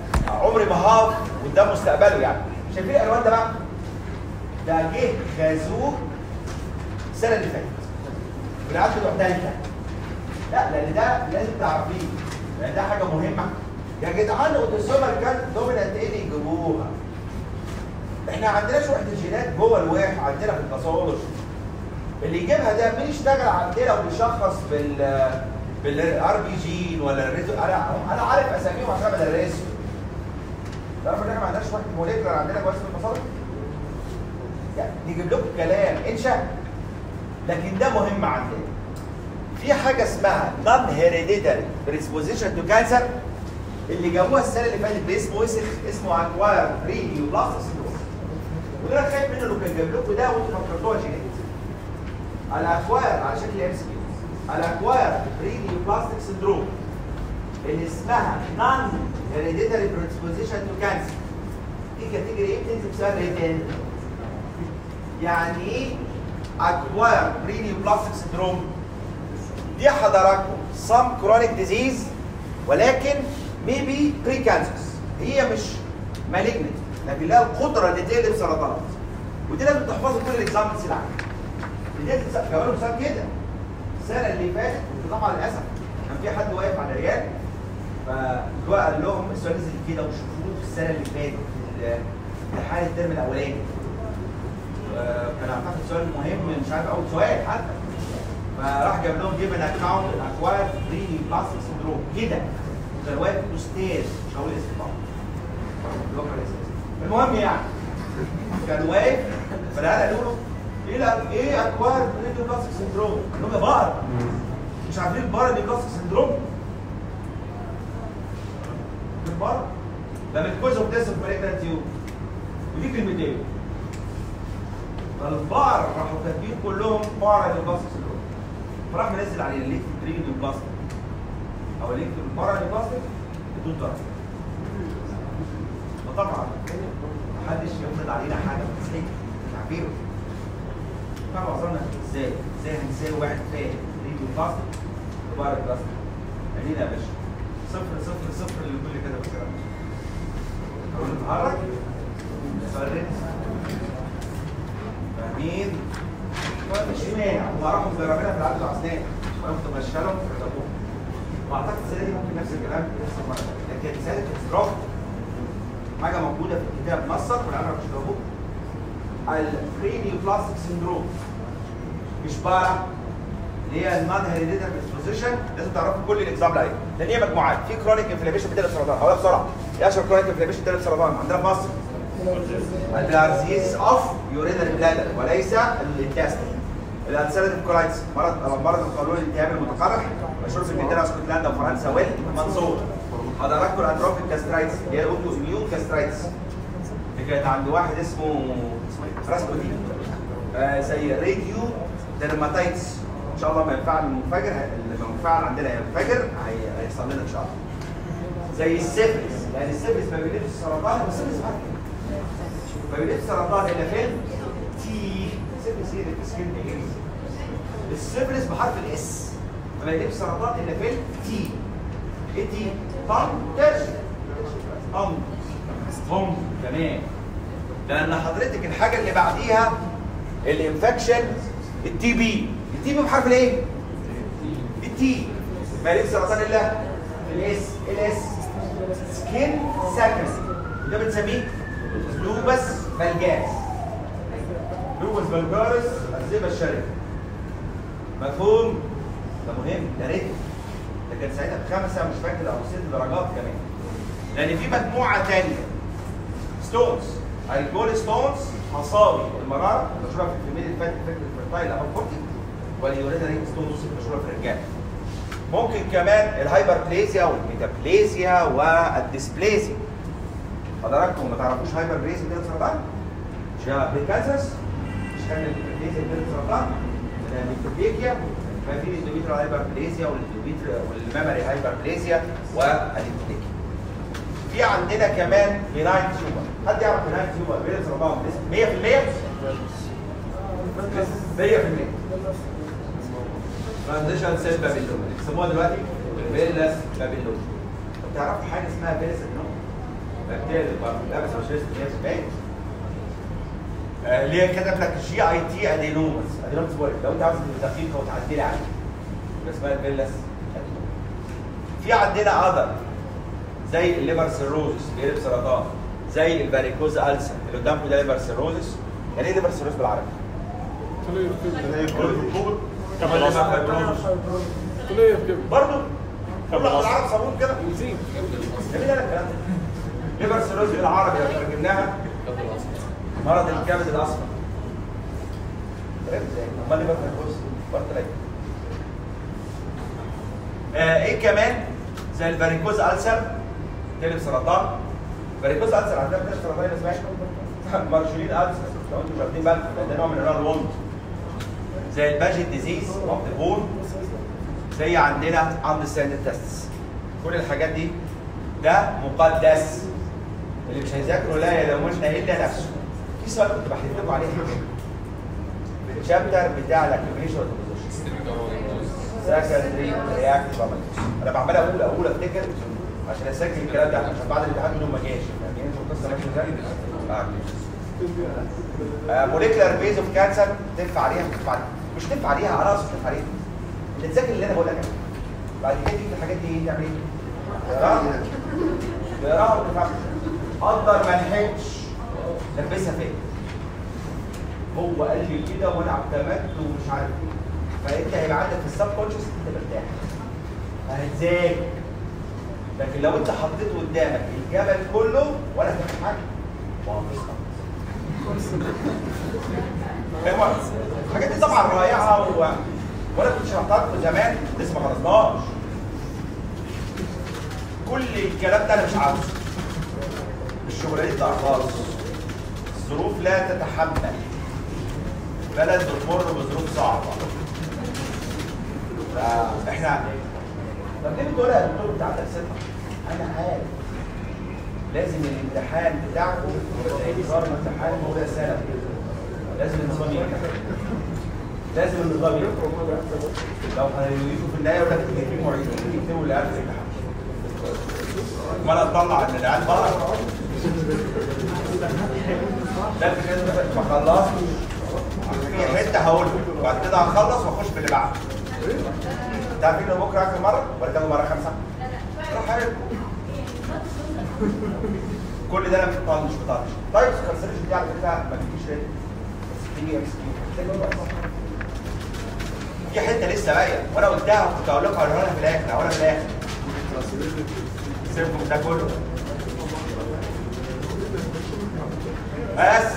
عمري ما هقف قدام مستقبله يعني شايفين الالوان ده بقى ده جه خازوق السنه اللي فاتت والعيال بتوع تالتة لا لان ده لازم تعرفيه لان ده حاجه مهمه يا جدعان اوتوسومر كان دومينانت ايه اللي يجيبوها احنا عندناش وحده جينات جوه الواحد عندنا في التصور اللي يجيبها ده مين يشتغل عندنا ويشخص بال بالار بي جين ولا الريتو انا انا عارف اساميهم عشان بدرسهم تعرفوا ان احنا ما عندناش وحده موليكولر عندنا كويس في المصادر يعني نجيب لكم كلام انشاء لكن ده مهم عندنا في حاجه اسمها نون هيريديتري بريسبوزيشن تو كانسر اللي جابوها السنه اللي فاتت باسمه اسم اسمه اكواير ريديو بلاستس وده أنا خايف منه لو كان جاب لكم ده وانتوا فكرتوها جينيتك الاكواير على شكل ام سي الاكواير ريديو بلاستيك سندروم اللي اسمها نون هيريديتري بريسبوزيشن تو كانسر دي كاتيجوري ايه بتنزل بسبب ريتين يعني ايه اكواير ريديو بلاستيك سندروم دي حضراتكم some chronic disease ولكن maybe precancerous هي مش malignant لكن لها القدره ان تقلب سرطانات ودي لازم تحفظوا كل الاكزامبلز اللي عندك دي كمان مثال كده السنه اللي فاتت طبعا للاسف كان في حد واقف على ريال فاللواء قال لهم السؤال نزل كده وشوفوه في السنه اللي فاتت في امتحان الترم الاولاني كان اعتقد سؤال مهم مش عارف اول سؤال حتى فراح جاب لهم جيب ان اكونت اكواير بريني بلاستيك سندروم كده وكان واقف استاذ مش هقول اسم طبعا بكره الاسم المهم يعني كان واقف فالعيال قالوا له ايه لا ايه اكواير بريني بلاستيك سندروم؟ قال لهم يا بقر مش عارفين البقر اللي بلاستيك سندروم؟ البقر لما الكويز اوف تيست في تيوب ودي كلمتين فالبقر راحوا كاتبين كلهم بقرة البلاستيك سندروم فراح منزل علينا ليه تريد البلاستيك او ليه البقرة البلاستيك بدون درجة وطبعا محدش يفرض علينا حاجة مستحيل تعبيره طبعا وصلنا ازاي ازاي هنساوي واحد فاهم تريد البلاستيك وبقرة البلاستيك ادينا يا باشا صفر صفر صفر اللي كل كتب الكلام ده اقول نتحرك سؤال فاهمين؟ مش مانع هم راحوا مجربينها في العدد الاسنان قلت بشتغلهم في الرياضه واعتقد السنه دي ممكن نفس الكلام نفس المره لكن رساله الاستراف حاجه موجوده في الكتاب نصت والعلماء مش جابوه الكرينيو بلاستيك سندروم مش بارا اللي هي النون هيريديتال ديسبوزيشن لازم تعرفوا كل الاكزامبل عليها لان هي مجموعات في كرونيك انفلاميشن بتقلب سرطان هقولها بسرعه ايه اشهر كرونيك انفلاميشن بتقلب سرطان عندنا في مصر البلارزيز اوف يورينال بلادر وليس الانتستين الانسلتيف كولايتس مرض مرض القولون الالتهاب المتقرح مشهور في انجلترا واسكتلندا وفرنسا والمنصور حضراتكم الاتروفيك كاسترايتس اللي هي الاوتو اميون كاسترايتس اللي كانت عند واحد اسمه راسبوتين آه زي راديو ديرماتايتس ان شاء الله ما ينفع المنفجر المنفعل عندنا ينفجر هي- هيحصل لنا ان شاء الله زي السيفلس لان السيفلس ما بيجيبش السرطان بس السيفلس عارف ما بيجيبش السرطان الا فين؟ تي السيفلس هي اللي بتسكن ايه؟ السيفلس بحرف الاس ما بيجيبش سرطان الا فين؟ تي ايه تي؟ طن ترش طن هم تمام لان حضرتك الحاجه اللي بعديها الانفكشن التي بي التي بي بحرف الايه؟ التي ما يجيبش سرطان الا الاس الاس سكين ساكنس ده بنسميه لوبس فالجاس لوبس فالجارس الزبده الشرقي مفهوم ده مهم ده ريت ده كان ساعتها بخمسه مش فاكر او ست درجات كمان لان في مجموعه ثانيه ستونز الكول ستونز حصاوي المراره مشهوره في الفيميل الفات فكره الفرتايل او الفورتي واليورينري ستونز مشهوره في الرجال ممكن كمان الهايبربليزيا والميتابليزيا والديسبليزيا حضراتكم ما تعرفوش هايبربليزيا بتاعت سرطان مش هي بريكانسس مش كان البليزيا بتاعت سرطان الميتوبيكيا ما في الاندوميتريال هايبربليزيا والاندوميتريال والميموري هايبربليزيا والانتليكيا في عندنا كمان بناين تيومر حد يعرف بناين تيومر بين سرطان 100% 100% ترانزيشن سيل بابيلوما بيسموها دلوقتي فيلاس بابيلوما طب تعرفوا حاجه اسمها فيلاس ادينوما بكتيريا برضه لا بس مش لازم 100% آه، اللي هي كتب لك جي اي تي ادينومس ادينومس بوريك لو انت عاوز تبقى دقيقه وتعدلي عليه يبقى اسمها الفيلاس في عندنا اذر زي الليفر سيروزس بيقلب سرطان زي الفاريكوز السر اللي قدامكم ده ليفر سيروزس يعني ايه ليفر سيروز بالعربي؟ كمل أصلاً. طلية كده برضه كل كمل أصلاً. العرب صابون كده نسيت جميل انا الكلام ده ليفر سيروز بالعربي لو ترجمناها مرض الكبد الاصفر عرفت ازاي؟ امال ليفر فيروس برضه لا آه ايه كمان زي الفاريكوز السر تقلب سرطان فاريكوز السر عندنا بتقلب سرطان اسمها ايه؟ مارشولين السر لو انتم مش واخدين بالكم ده نوع من انواع الوند زي الباجيت ديزيز اوف ذا بون زي عندنا اندرستاند تيستس كل الحاجات دي ده مقدس اللي مش هيذاكروا لا يلومون الا نفسه في سؤال كنت بحكي لكم عليه في الشابتر بتاع الاكتيفيشن سكندري رياكتيف انا بعمل اقول اقول افتكر عشان اسجل الكلام ده عشان بعد الامتحان منهم ما جاش يعني انتوا القصه ماشيه ازاي؟ آه. موليكولار بيز اوف كانسر تنفع عليها مش تنفع عليها مش تنفع عليها على راسك تنفع عليها اللي تذاكر اللي انا بقول لك عليه. بعد كده تيجي الحاجات دي تعمل ايه؟ تقراها تقراها وتفهم قدر ما لحقتش لبسها فين هو قال لي كده وانا اعتمدت ومش عارف ايه فانت هيبقى عندك في السب كونشس انت مرتاح هتذاكر لكن لو انت حطيت قدامك الجبل كله ولا فاهم حاجه وهتسقط فاهم؟ الحاجات دي طبعا رائعه و... وانا كنت شرحتها لكم زمان لسه ما خلصناش كل الكلام ده انا مش عاوزه الشغلانه دي خالص الظروف لا تتحمل بلد بتمر بظروف صعبه فاحنا طب ليه بتقول يا دكتور بتاع ثقه؟ انا عارف لازم الامتحان بتاعكم يبقى زي نظام امتحان اولى سنه لازم النظام ينجح لازم النظام ينجح لو هيجوا في النهايه يقول لك في معيدين يكتبوا اللي قبل الامتحان امال اطلع ان العيال بره لا في ناس مثلا ما خلصتش في حته هقول وبعد كده هخلص واخش في اللي بعده انت عارفين ان بكره اخر مره ولا تاني مره خمسه؟ روح حالكم كل ده انا مش بطنش بطنش طيب الكونسرشن دي على فكره ما تجيش ليه؟ بس تيجي ام في حته لسه باقيه وانا قلتها وكنت هقول لكم هقولها لها في الاخر هقولها في الاخر سيبكم ده كله بس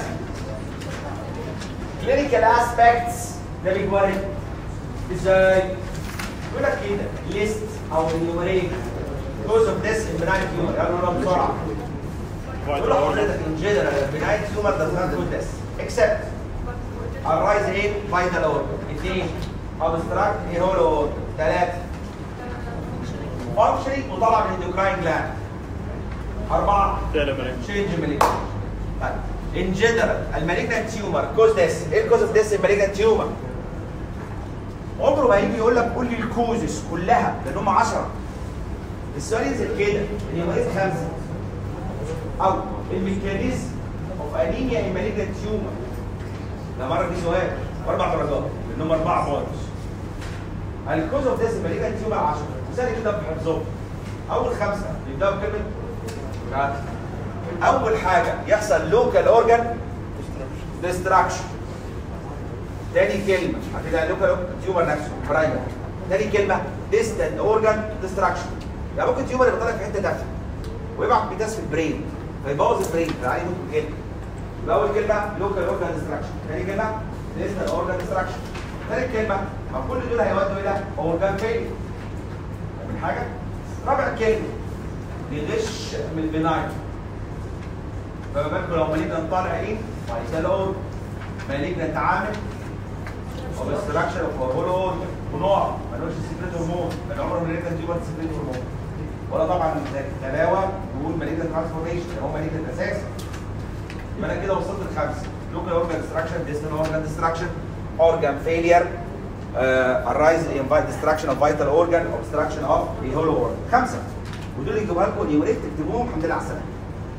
clinical aspects ده بيجواري ازاي؟ يقول لك كده ليست او enumerate cause of this in benign tumor يلا نقولها بسرعه يقول لحضرتك in general benign tumor does not do this except arise in vital organ اثنين obstruct a hollow organ ثلاثة functioning وطلع من endocrine gland أربعة change malignant طيب in general المالجنت تيومر كوز ديس ايه الكوز اوف ديس المالجنت تيومر عمره ما يجي يقول لك قول لي الكوزز كلها لان هم 10 السؤال ينزل كده اليومين خمسه او الميكانيزم اوف انيميا ان مالجنت تيومر ده مره دي سؤال اربع درجات لان هم اربع بوينتس الكوز اوف ديس المالجنت تيومر 10 وسهل جدا بحفظهم اول خمسه يبداوا بكلمه لا. اول حاجه يحصل لوكال اورجان ديستراكشن تاني كلمه هتبقى لوكال تيومر نفسه برايمر تاني كلمه ديستنت اورجان ديستراكشن يعني ممكن تيومر يبقى طالع في حته تافهه ويبعت بيتاس في البرين فيبوظ البرين فعليه ممكن كلمه يبقى اول كلمه لوكال اورجان ديستراكشن تاني كلمه ديستنت اورجان ديستراكشن تالت كلمه ما كل دول هيودوا الى اورجان فيلير من حاجه رابع كلمه بيغش من البناين فما بالكم لو مالجنا طالع ايه؟ وهيسال اورجن مالجنا تعامل وبستراكشر اوف هولو ونوع ملوش سيكريت هرمون بل عمره مالجنا تيوبر سيكريت هرمون ولا طبعا تلاوه نقول مالجنا ترانسفورميشن اللي هو مالجنا اساسي يبقى انا كده وصلت لخمسه لوكال اورجان ديستراكشن ديستال اورجان ديستراكشن اورجان فيلير arise in destruction of vital organ obstruction of the hollow organ خمسه ودول يجيبوها لكم نيوريت تكتبوهم الحمد لله على السلامه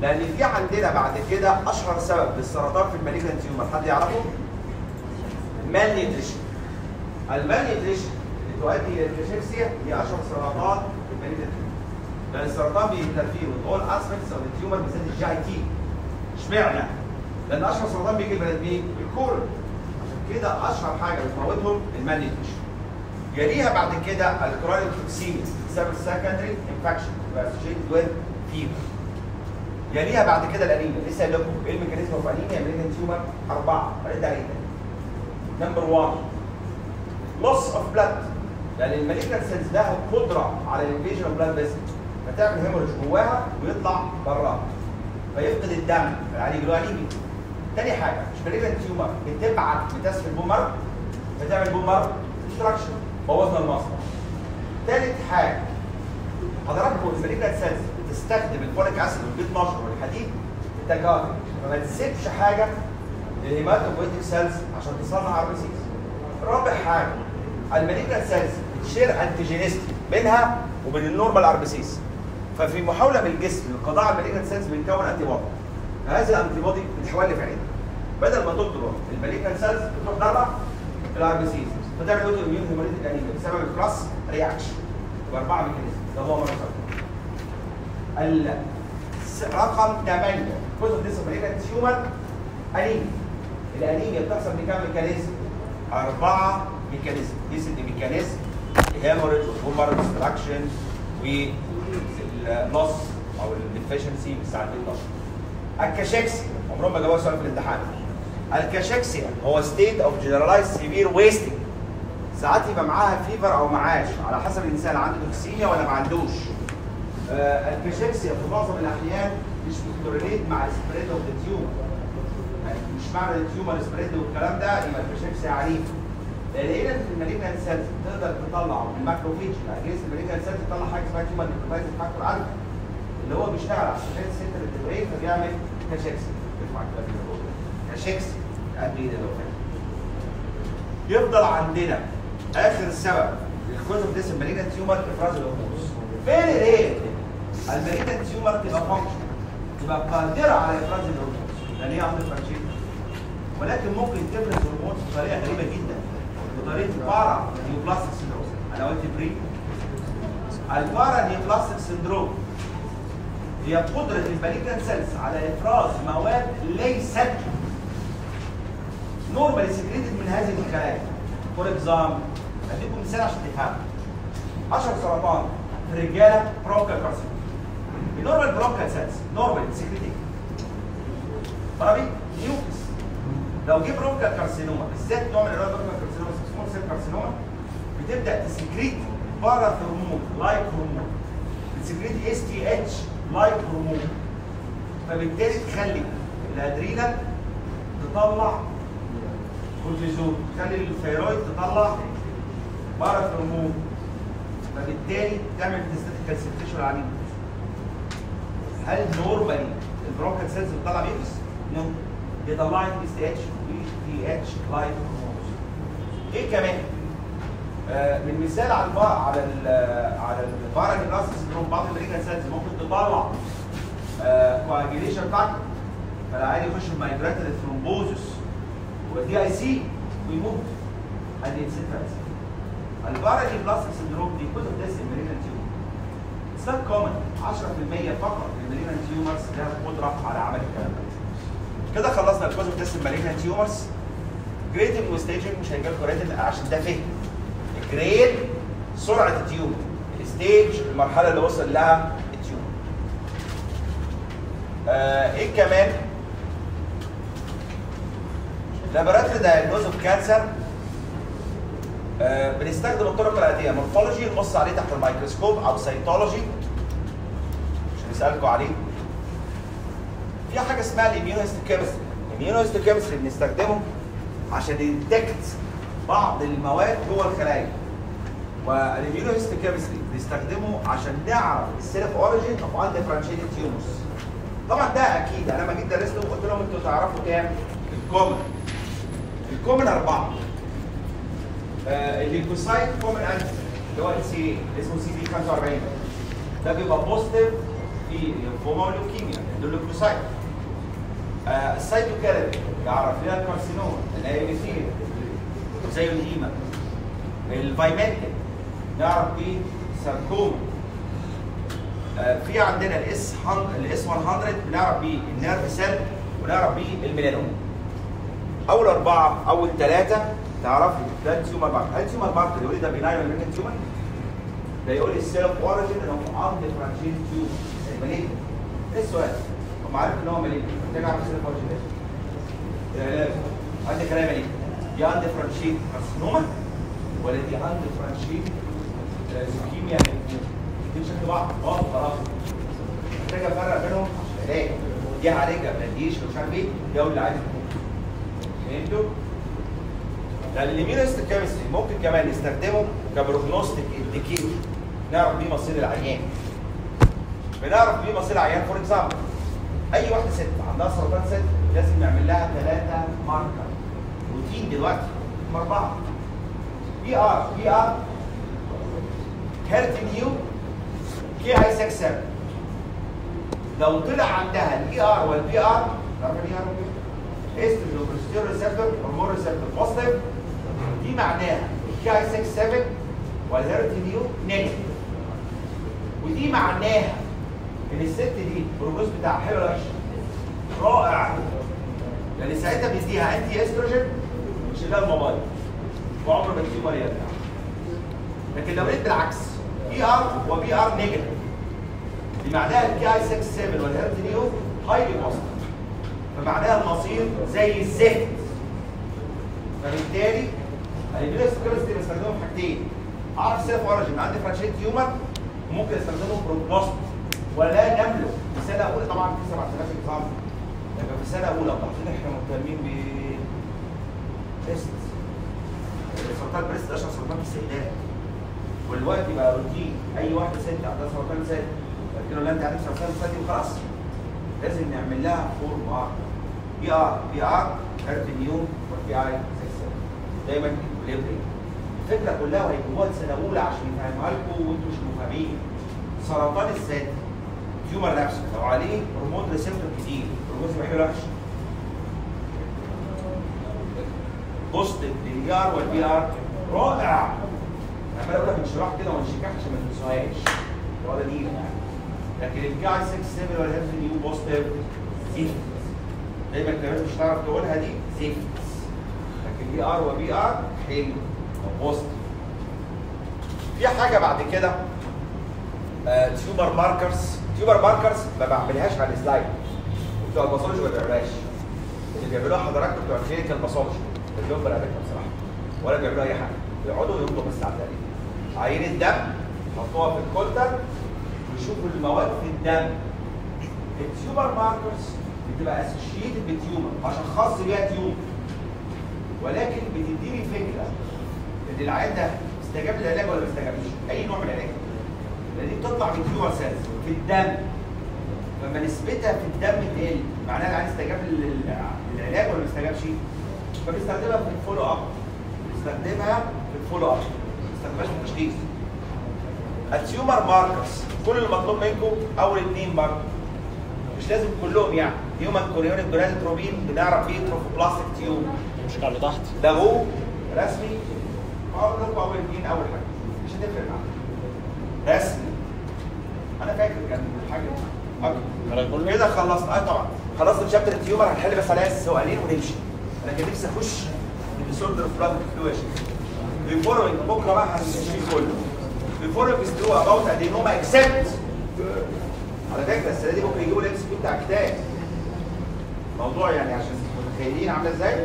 لان في عندنا بعد كده اشهر سبب للسرطان في المالجنت تيومر حد يعرفه؟ مال نيوتريشن المال نيوتريشن اللي تؤدي الى الكاشيكسيا هي اشهر سرطان في المالجنت تيومر لان السرطان بينترفير with all aspects of the tumor بالذات الجي اي تي اشمعنى؟ لان اشهر سرطان بيجي البني ادمين الكولون عشان كده اشهر حاجه بتموتهم المال نيوتريشن يليها بعد كده الكرونيك توكسيميا بسبب السكندري انفكشن associated with fever يليها بعد كده الانيميا لسه قايل لكم ايه الميكانيزم اوف انيميا مالجنت تيومر اربعه برد عليه نمبر 1 لوس اوف بلاد لان المالجنت سيلز لها قدره على الانفيجن اوف بلاد فيسل فتعمل هيموريج جواها ويطلع براها فيفقد الدم فالعيال يجي له انيميا تاني حاجه مش مالجنت تيومر بتبعت بتسفل البومر فتعمل بومر ديستراكشن بوظنا المصنع تالت حاجه حضراتكم المالجنت سيلز بتستخدم الفوليك اسيد والبي 12 والحديد في التجارب فما تسيبش حاجه للهيماتوبويتيك سيلز عشان تصنع ار بي سيز رابع حاجه المالجنت سيلز بتشير انتيجينيستي بينها وبين النورمال ار بي سيز ففي محاوله من الجسم للقضاء على المالجنت سيلز بنكون انتي بودي هذه الانتي بودي بتحول في عينك بدل ما تضرب المالجنت سيلز بتروح ضربه الار بي سيز فتعمل اوتو اميون هيموليتيك انيميا بسبب الكراس رياكشن واربعه ميكانيزم ده هو مره ثانيه ال- رقم 8 كوز ديس مالجنت تيومر انيميا الانيميا بتحصل بكام ميكانيزم؟ اربعه ميكانيزم ديس ميكانيزم الهيموريج والهومر ديستراكشن واللوس او الديفشنسي بتاع البي الكاشكسيا عمرهم ما جابوها سؤال في الامتحان الكاشكسيا هو ستيت اوف جنرالايز سيفير ويستنج ساعات يبقى معاها فيفر او معاش على حسب الانسان عنده توكسيميا ولا ما عندوش آه الكاشكسيا في معظم الاحيان مش بتكوريليت مع السبريد اوف ذا تيومر يعني مش معنى التيومر سبريد والكلام ده يبقى الكاشكسيا عنيفه لان هنا في المالجنت سيلز تقدر تطلع من الماكروفيج الاجهزه المالجنت سيلز تطلع حاجه اسمها تيومر نيوكلايز فاكتور الفا اللي هو بيشتغل على السيلز سنتر الدورين فبيعمل كاشكسيا ارفع كده كده فوق. كاشكسيا قد ايه ده لو فاكر يفضل عندنا اخر سبب للكوز اوف ديس المالجنت تيومر افراز الهرمونز فيري رير المالجنت تيومر تبقى فانكشن تبقى قادره على افراز الهرمونز لان هي عندها فرانشيز ولكن ممكن تفرز هرمون بطريقه غريبه جدا بطريقه بارا نيوبلاستيك سندروم انا قلت بري البارا نيوبلاستيك سندروم هي قدره المالجنت سيلز على افراز مواد ليست نورمالي سكريتد من هذه الخلايا فور اكزامبل اديكم مثال عشان تفهموا اشهر سرطان في الرجاله برونكال كارسينوما النورمال برونكال سيلز نورمال سكريتد طبي نيوكس لو جه برونكال كارسينوما بالذات نوع من انواع البرونكال كارسينوما سمول سيل كارسينوما بتبدا تسكريت بارا هرمون لايك هرمون بتسكريت اس تي اتش لايك هرمون فبالتالي تخلي الادرينال تطلع كورتيزون تخلي الثيرويد تطلع بارا هرمون فبالتالي تعمل تستات الكالسيفيكيشن العنيف هل نورمالي البرونكال سيلز بتطلع ميوكس؟ نو دي طلعت اس تي اتش و تي اتش لايك هرمونز ايه كمان؟ آه من مثال على البار على ال على البارا جلاستيك سندروم بعض الريجال سيلز ممكن تطلع كواجيليشن فاكتور فالعيال يخش في مايجراتيف ثرومبوزس ودي اي سي ويموت ادي انسيفالس البارا بلاستيك سندروم دي كوز اوف ديس المالجنت تيومر اتس نوت كومن 10% فقط من المالجنت تيومرز لها قدره على عمل الكلام ده كده خلصنا الكوز اوف ديس المالجنت تيومرز جريدنج وستيجنج مش هيجي لكم ريتن عشان ده فهم الجريد سرعه التيومر الستيج المرحله اللي وصل لها التيومر آه ايه كمان لابوراتوري دايجنوز اوف كانسر بنستخدم الطرق الاتيه مورفولوجي نبص عليه تحت الميكروسكوب او سيتولوجي مش هنسالكم عليه في حاجه اسمها الاميونوهيستوكيمستري الاميونوهيستوكيمستري بنستخدمه عشان يديتكت بعض المواد جوه الخلايا والاميونوهيستوكيمستري بنستخدمه عشان نعرف السيلف اوريجين اوف اندفرنشيتد تيومرز طبعا ده اكيد انا لما جيت درسته قلت لهم انتوا تعرفوا كام؟ الكومن الكومن اربعه آه الليكوسايت كومن انتي اللي هو ال سي اسمه سي دي 45 ده بيبقى بوزيتيف في الليمفوما واللوكيميا اللوكوسايت آه السيتوكالين يعرف لنا الكارسينوما الايبيثيل زي الهيما الفايمنتين نعرف بيه ساركوما آه في عندنا الاس الاس 100 بنعرف بيه النيرف سيل ونعرف بيه الميلانوما اول اربعه اول ثلاثه تعرفوا ده التيومر ماركر هل التيومر ماركر يقول لي ده بيناين ولا مالجنت تيومر؟ ده يقول لي السيل اوف اوريجن ان هو ان ديفرنشيت تيومر المالجنت ايه السؤال؟ هم عارف ان هو مالجنت محتاج اعرف السيل اوف اوريجن ايه؟ العلاج عندي كلام مالجنت دي ان ديفرنشيت كارسينوما ولا دي ان ديفرنشيت لوكيميا دي شكل بعض اه خلاص محتاج افرق بينهم عشان العلاج دي عالجها بلانديش ومش عارف ايه دي اقول اللي عايز فهمتوا؟ لان الاميونست كيمستري ممكن كمان نستخدمه كبروجنوستيك انديكيتور نعرف بيه مصير العيان بنعرف بيه مصير العيان فور اكزامبل اي واحده ست عندها سرطان ست لازم نعمل لها ثلاثه ماركر روتين دلوقتي هم اربعه بي ار بي ار هيرتن يو كي اي 6 7 لو طلع عندها الاي ار والبي ار تعرف الاي ار والبي ار استروجين وبروستيرون ريسبتور هرمون ريسبتور بوزيتيف دي معناها الكي اي 6 7 والهيرتن يو نيجاتيف ودي معناها ان الست دي البروجنوز بتاعها حلو ولا وحش؟ رائع لان ساعتها بيديها انتي استروجين مش لها الموبايل وعمر ما التيومر يرجع لكن لو لقيت بالعكس بي ار وبي ار نيجاتيف دي معناها الكي اي 6 7 والهيرتن يو هايلي بوزيتيف فمعناها المصير زي الزفت فبالتالي البيلس كيمستري بستخدمهم في حاجتين اعرف سيلف اوريجن عندي فرانشيت تيومر ممكن استخدمه بروجنوست ولا نملك في سنه اولى طبعا في 7000 اكزام لكن في سنه اولى وبعدين احنا مهتمين ب بريست سرطان بريست اشهر سرطان في السيدات والوقت بقى روتين اي واحده ست عندها سرطان ثدي قلت له لا انت عندك سرطان ثدي وخلاص لازم نعمل لها فور مارك بي ار بي ار هيرتنيوم والبي اي 6 دايما اكوليبريم الفكره كلها وهيجيبوها سنه اولى عشان يفهمها لكم وانتوا مش مفهمين سرطان الثدي تيومر نفسه لو عليه هرمون ريسبتور كتير هرمون يبقى حلو وحش بوزيتيف للبي ار والبي ار رائع انا عمال اقول لك انشراح كده وما نشككش عشان ما تنسوهاش هو ده دي يعني لكن البي اي 6 7 والهيرف نيو بوزيتيف زفت دايما الكلمات مش هتعرف تقولها دي زفت لكن بي ار وبي ار حلو بوزيتيف في حاجه بعد كده تيومر ماركرز تيومر ماركرز ما بعملهاش على السلايد بتوع الباثولوجي ما بيعملوهاش اللي بيعملوها حضراتكم بتوع الكلينيكال باثولوجي اليوم برقبتنا بصراحه ولا بيعملوا اي حاجه بيقعدوا يمضوا بس على التقريب عين الدم يحطوها في الكولتر ويشوفوا المواد في الدم التيومر ماركرز بتبقى اسوشيتد بالتيومر عشان خاص بيها تيومر ولكن بتديني فكره ان العيان ده استجاب للعلاج ولا ما استجابش اي نوع من العلاج لان دي بتطلع من تيومر سيلز في الدم لما نسبتها في الدم تقل معناها العيان استجاب لل- للعلاج ولا ما استجابش فبنستخدمها في الفولو اب بنستخدمها في الفولو اب ما بنستخدمهاش في التشخيص التيومر ماركرز كل اللي مطلوب منكم اول اثنين برضه مش لازم كلهم يعني هيومن كوريونيك جونادوتروبين بنعرف بيه تروفوبلاستيك تيوب مش على تحت لغوه رسمي اقول لكم اول اثنين اول حاجه مش هتفرق معاك رسمي انا فاكر كان حاجه اكتر على كله كده خلصت اه طبعا خلصنا شابتر التيومر هنحل بس عليها سؤالين ونمشي انا كان نفسي اخش في ديسوردر بلاد فلويشن بيفولوينج بكره بقى هنمشي كله بيفولوينج سترو اباوت ادينوما اكسبت على فكره السنه دي ممكن يجيبوا الاكس كيو بتاع كتاب موضوع يعني عشان متخيلين عامله ازاي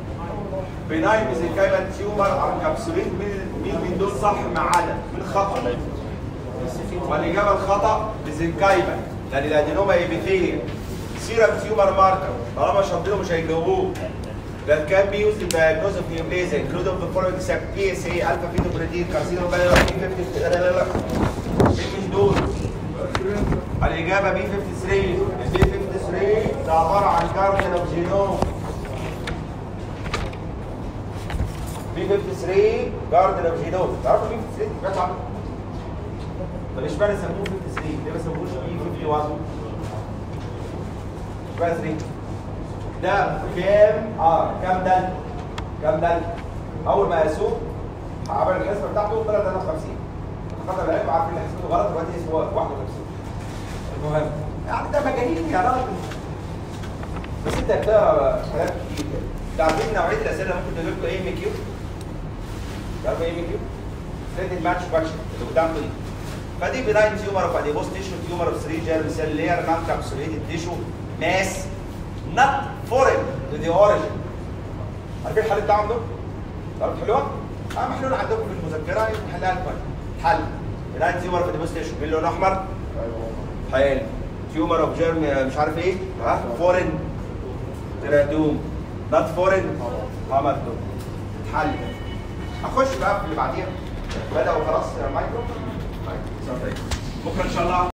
بناين ميزنكايما تيومر ار كابسوليت مين مين من دول صح ما عدا من خطا والاجابه الخطا ميزنكايما لان الادينوما ايبيثيليا سيرم تيومر ماركر طالما شاطرين مش هيجاوبوه that can be used in diagnosis of neoplasia including the following except PSA alpha fetoprotein carcinoma bladder B50 لا لا لا مين من دول الإجابة بي 53 البي 53 ده عبارة عن كارسينوجينوم بي 53 كارسينوجينوم تعرفوا بي 53 سمعتوا عنه؟ طب اشمعنى سموه 53 ليه ما سموهوش بي 51 يبقى 3 ده كام اه كام دل كام دل اول ما قاسوه عمل الحسبه بتاعته طلع 53 خاطر العلم عارفين ان حسبته غلط دلوقتي اسمه 51 المهم يعني ده مجانين يا راجل بس انت بتقرا حاجات كتير كده انت عارفين نوعيه الاسئله اللي ممكن تجيب لكم ايه ام كيو تعرفوا ايه ام كيو؟ ستيتد ماتش كويشن اللي قدامكم دي فدي بناين تيومر اوف اديبوس تيشو تيومر اوف 3 جيرم سيل لير نون كابسوليتد تيشو ماس not foreign to the origin عارفين الحل بتاعهم دول؟ تعرفوا تحلوها؟ اه محلول عندكم في المذكره نحلها لكم حل بناين تيومر اوف اديبوس تيشو باللون الاحمر حلو تيومر اوف جيرم مش عارف ايه ها فورين ترادوم نوت فورين هامرتوم حل هخش بقى في اللي بعديها بدأوا خلاص مايكرو طيب، بكره ان شاء الله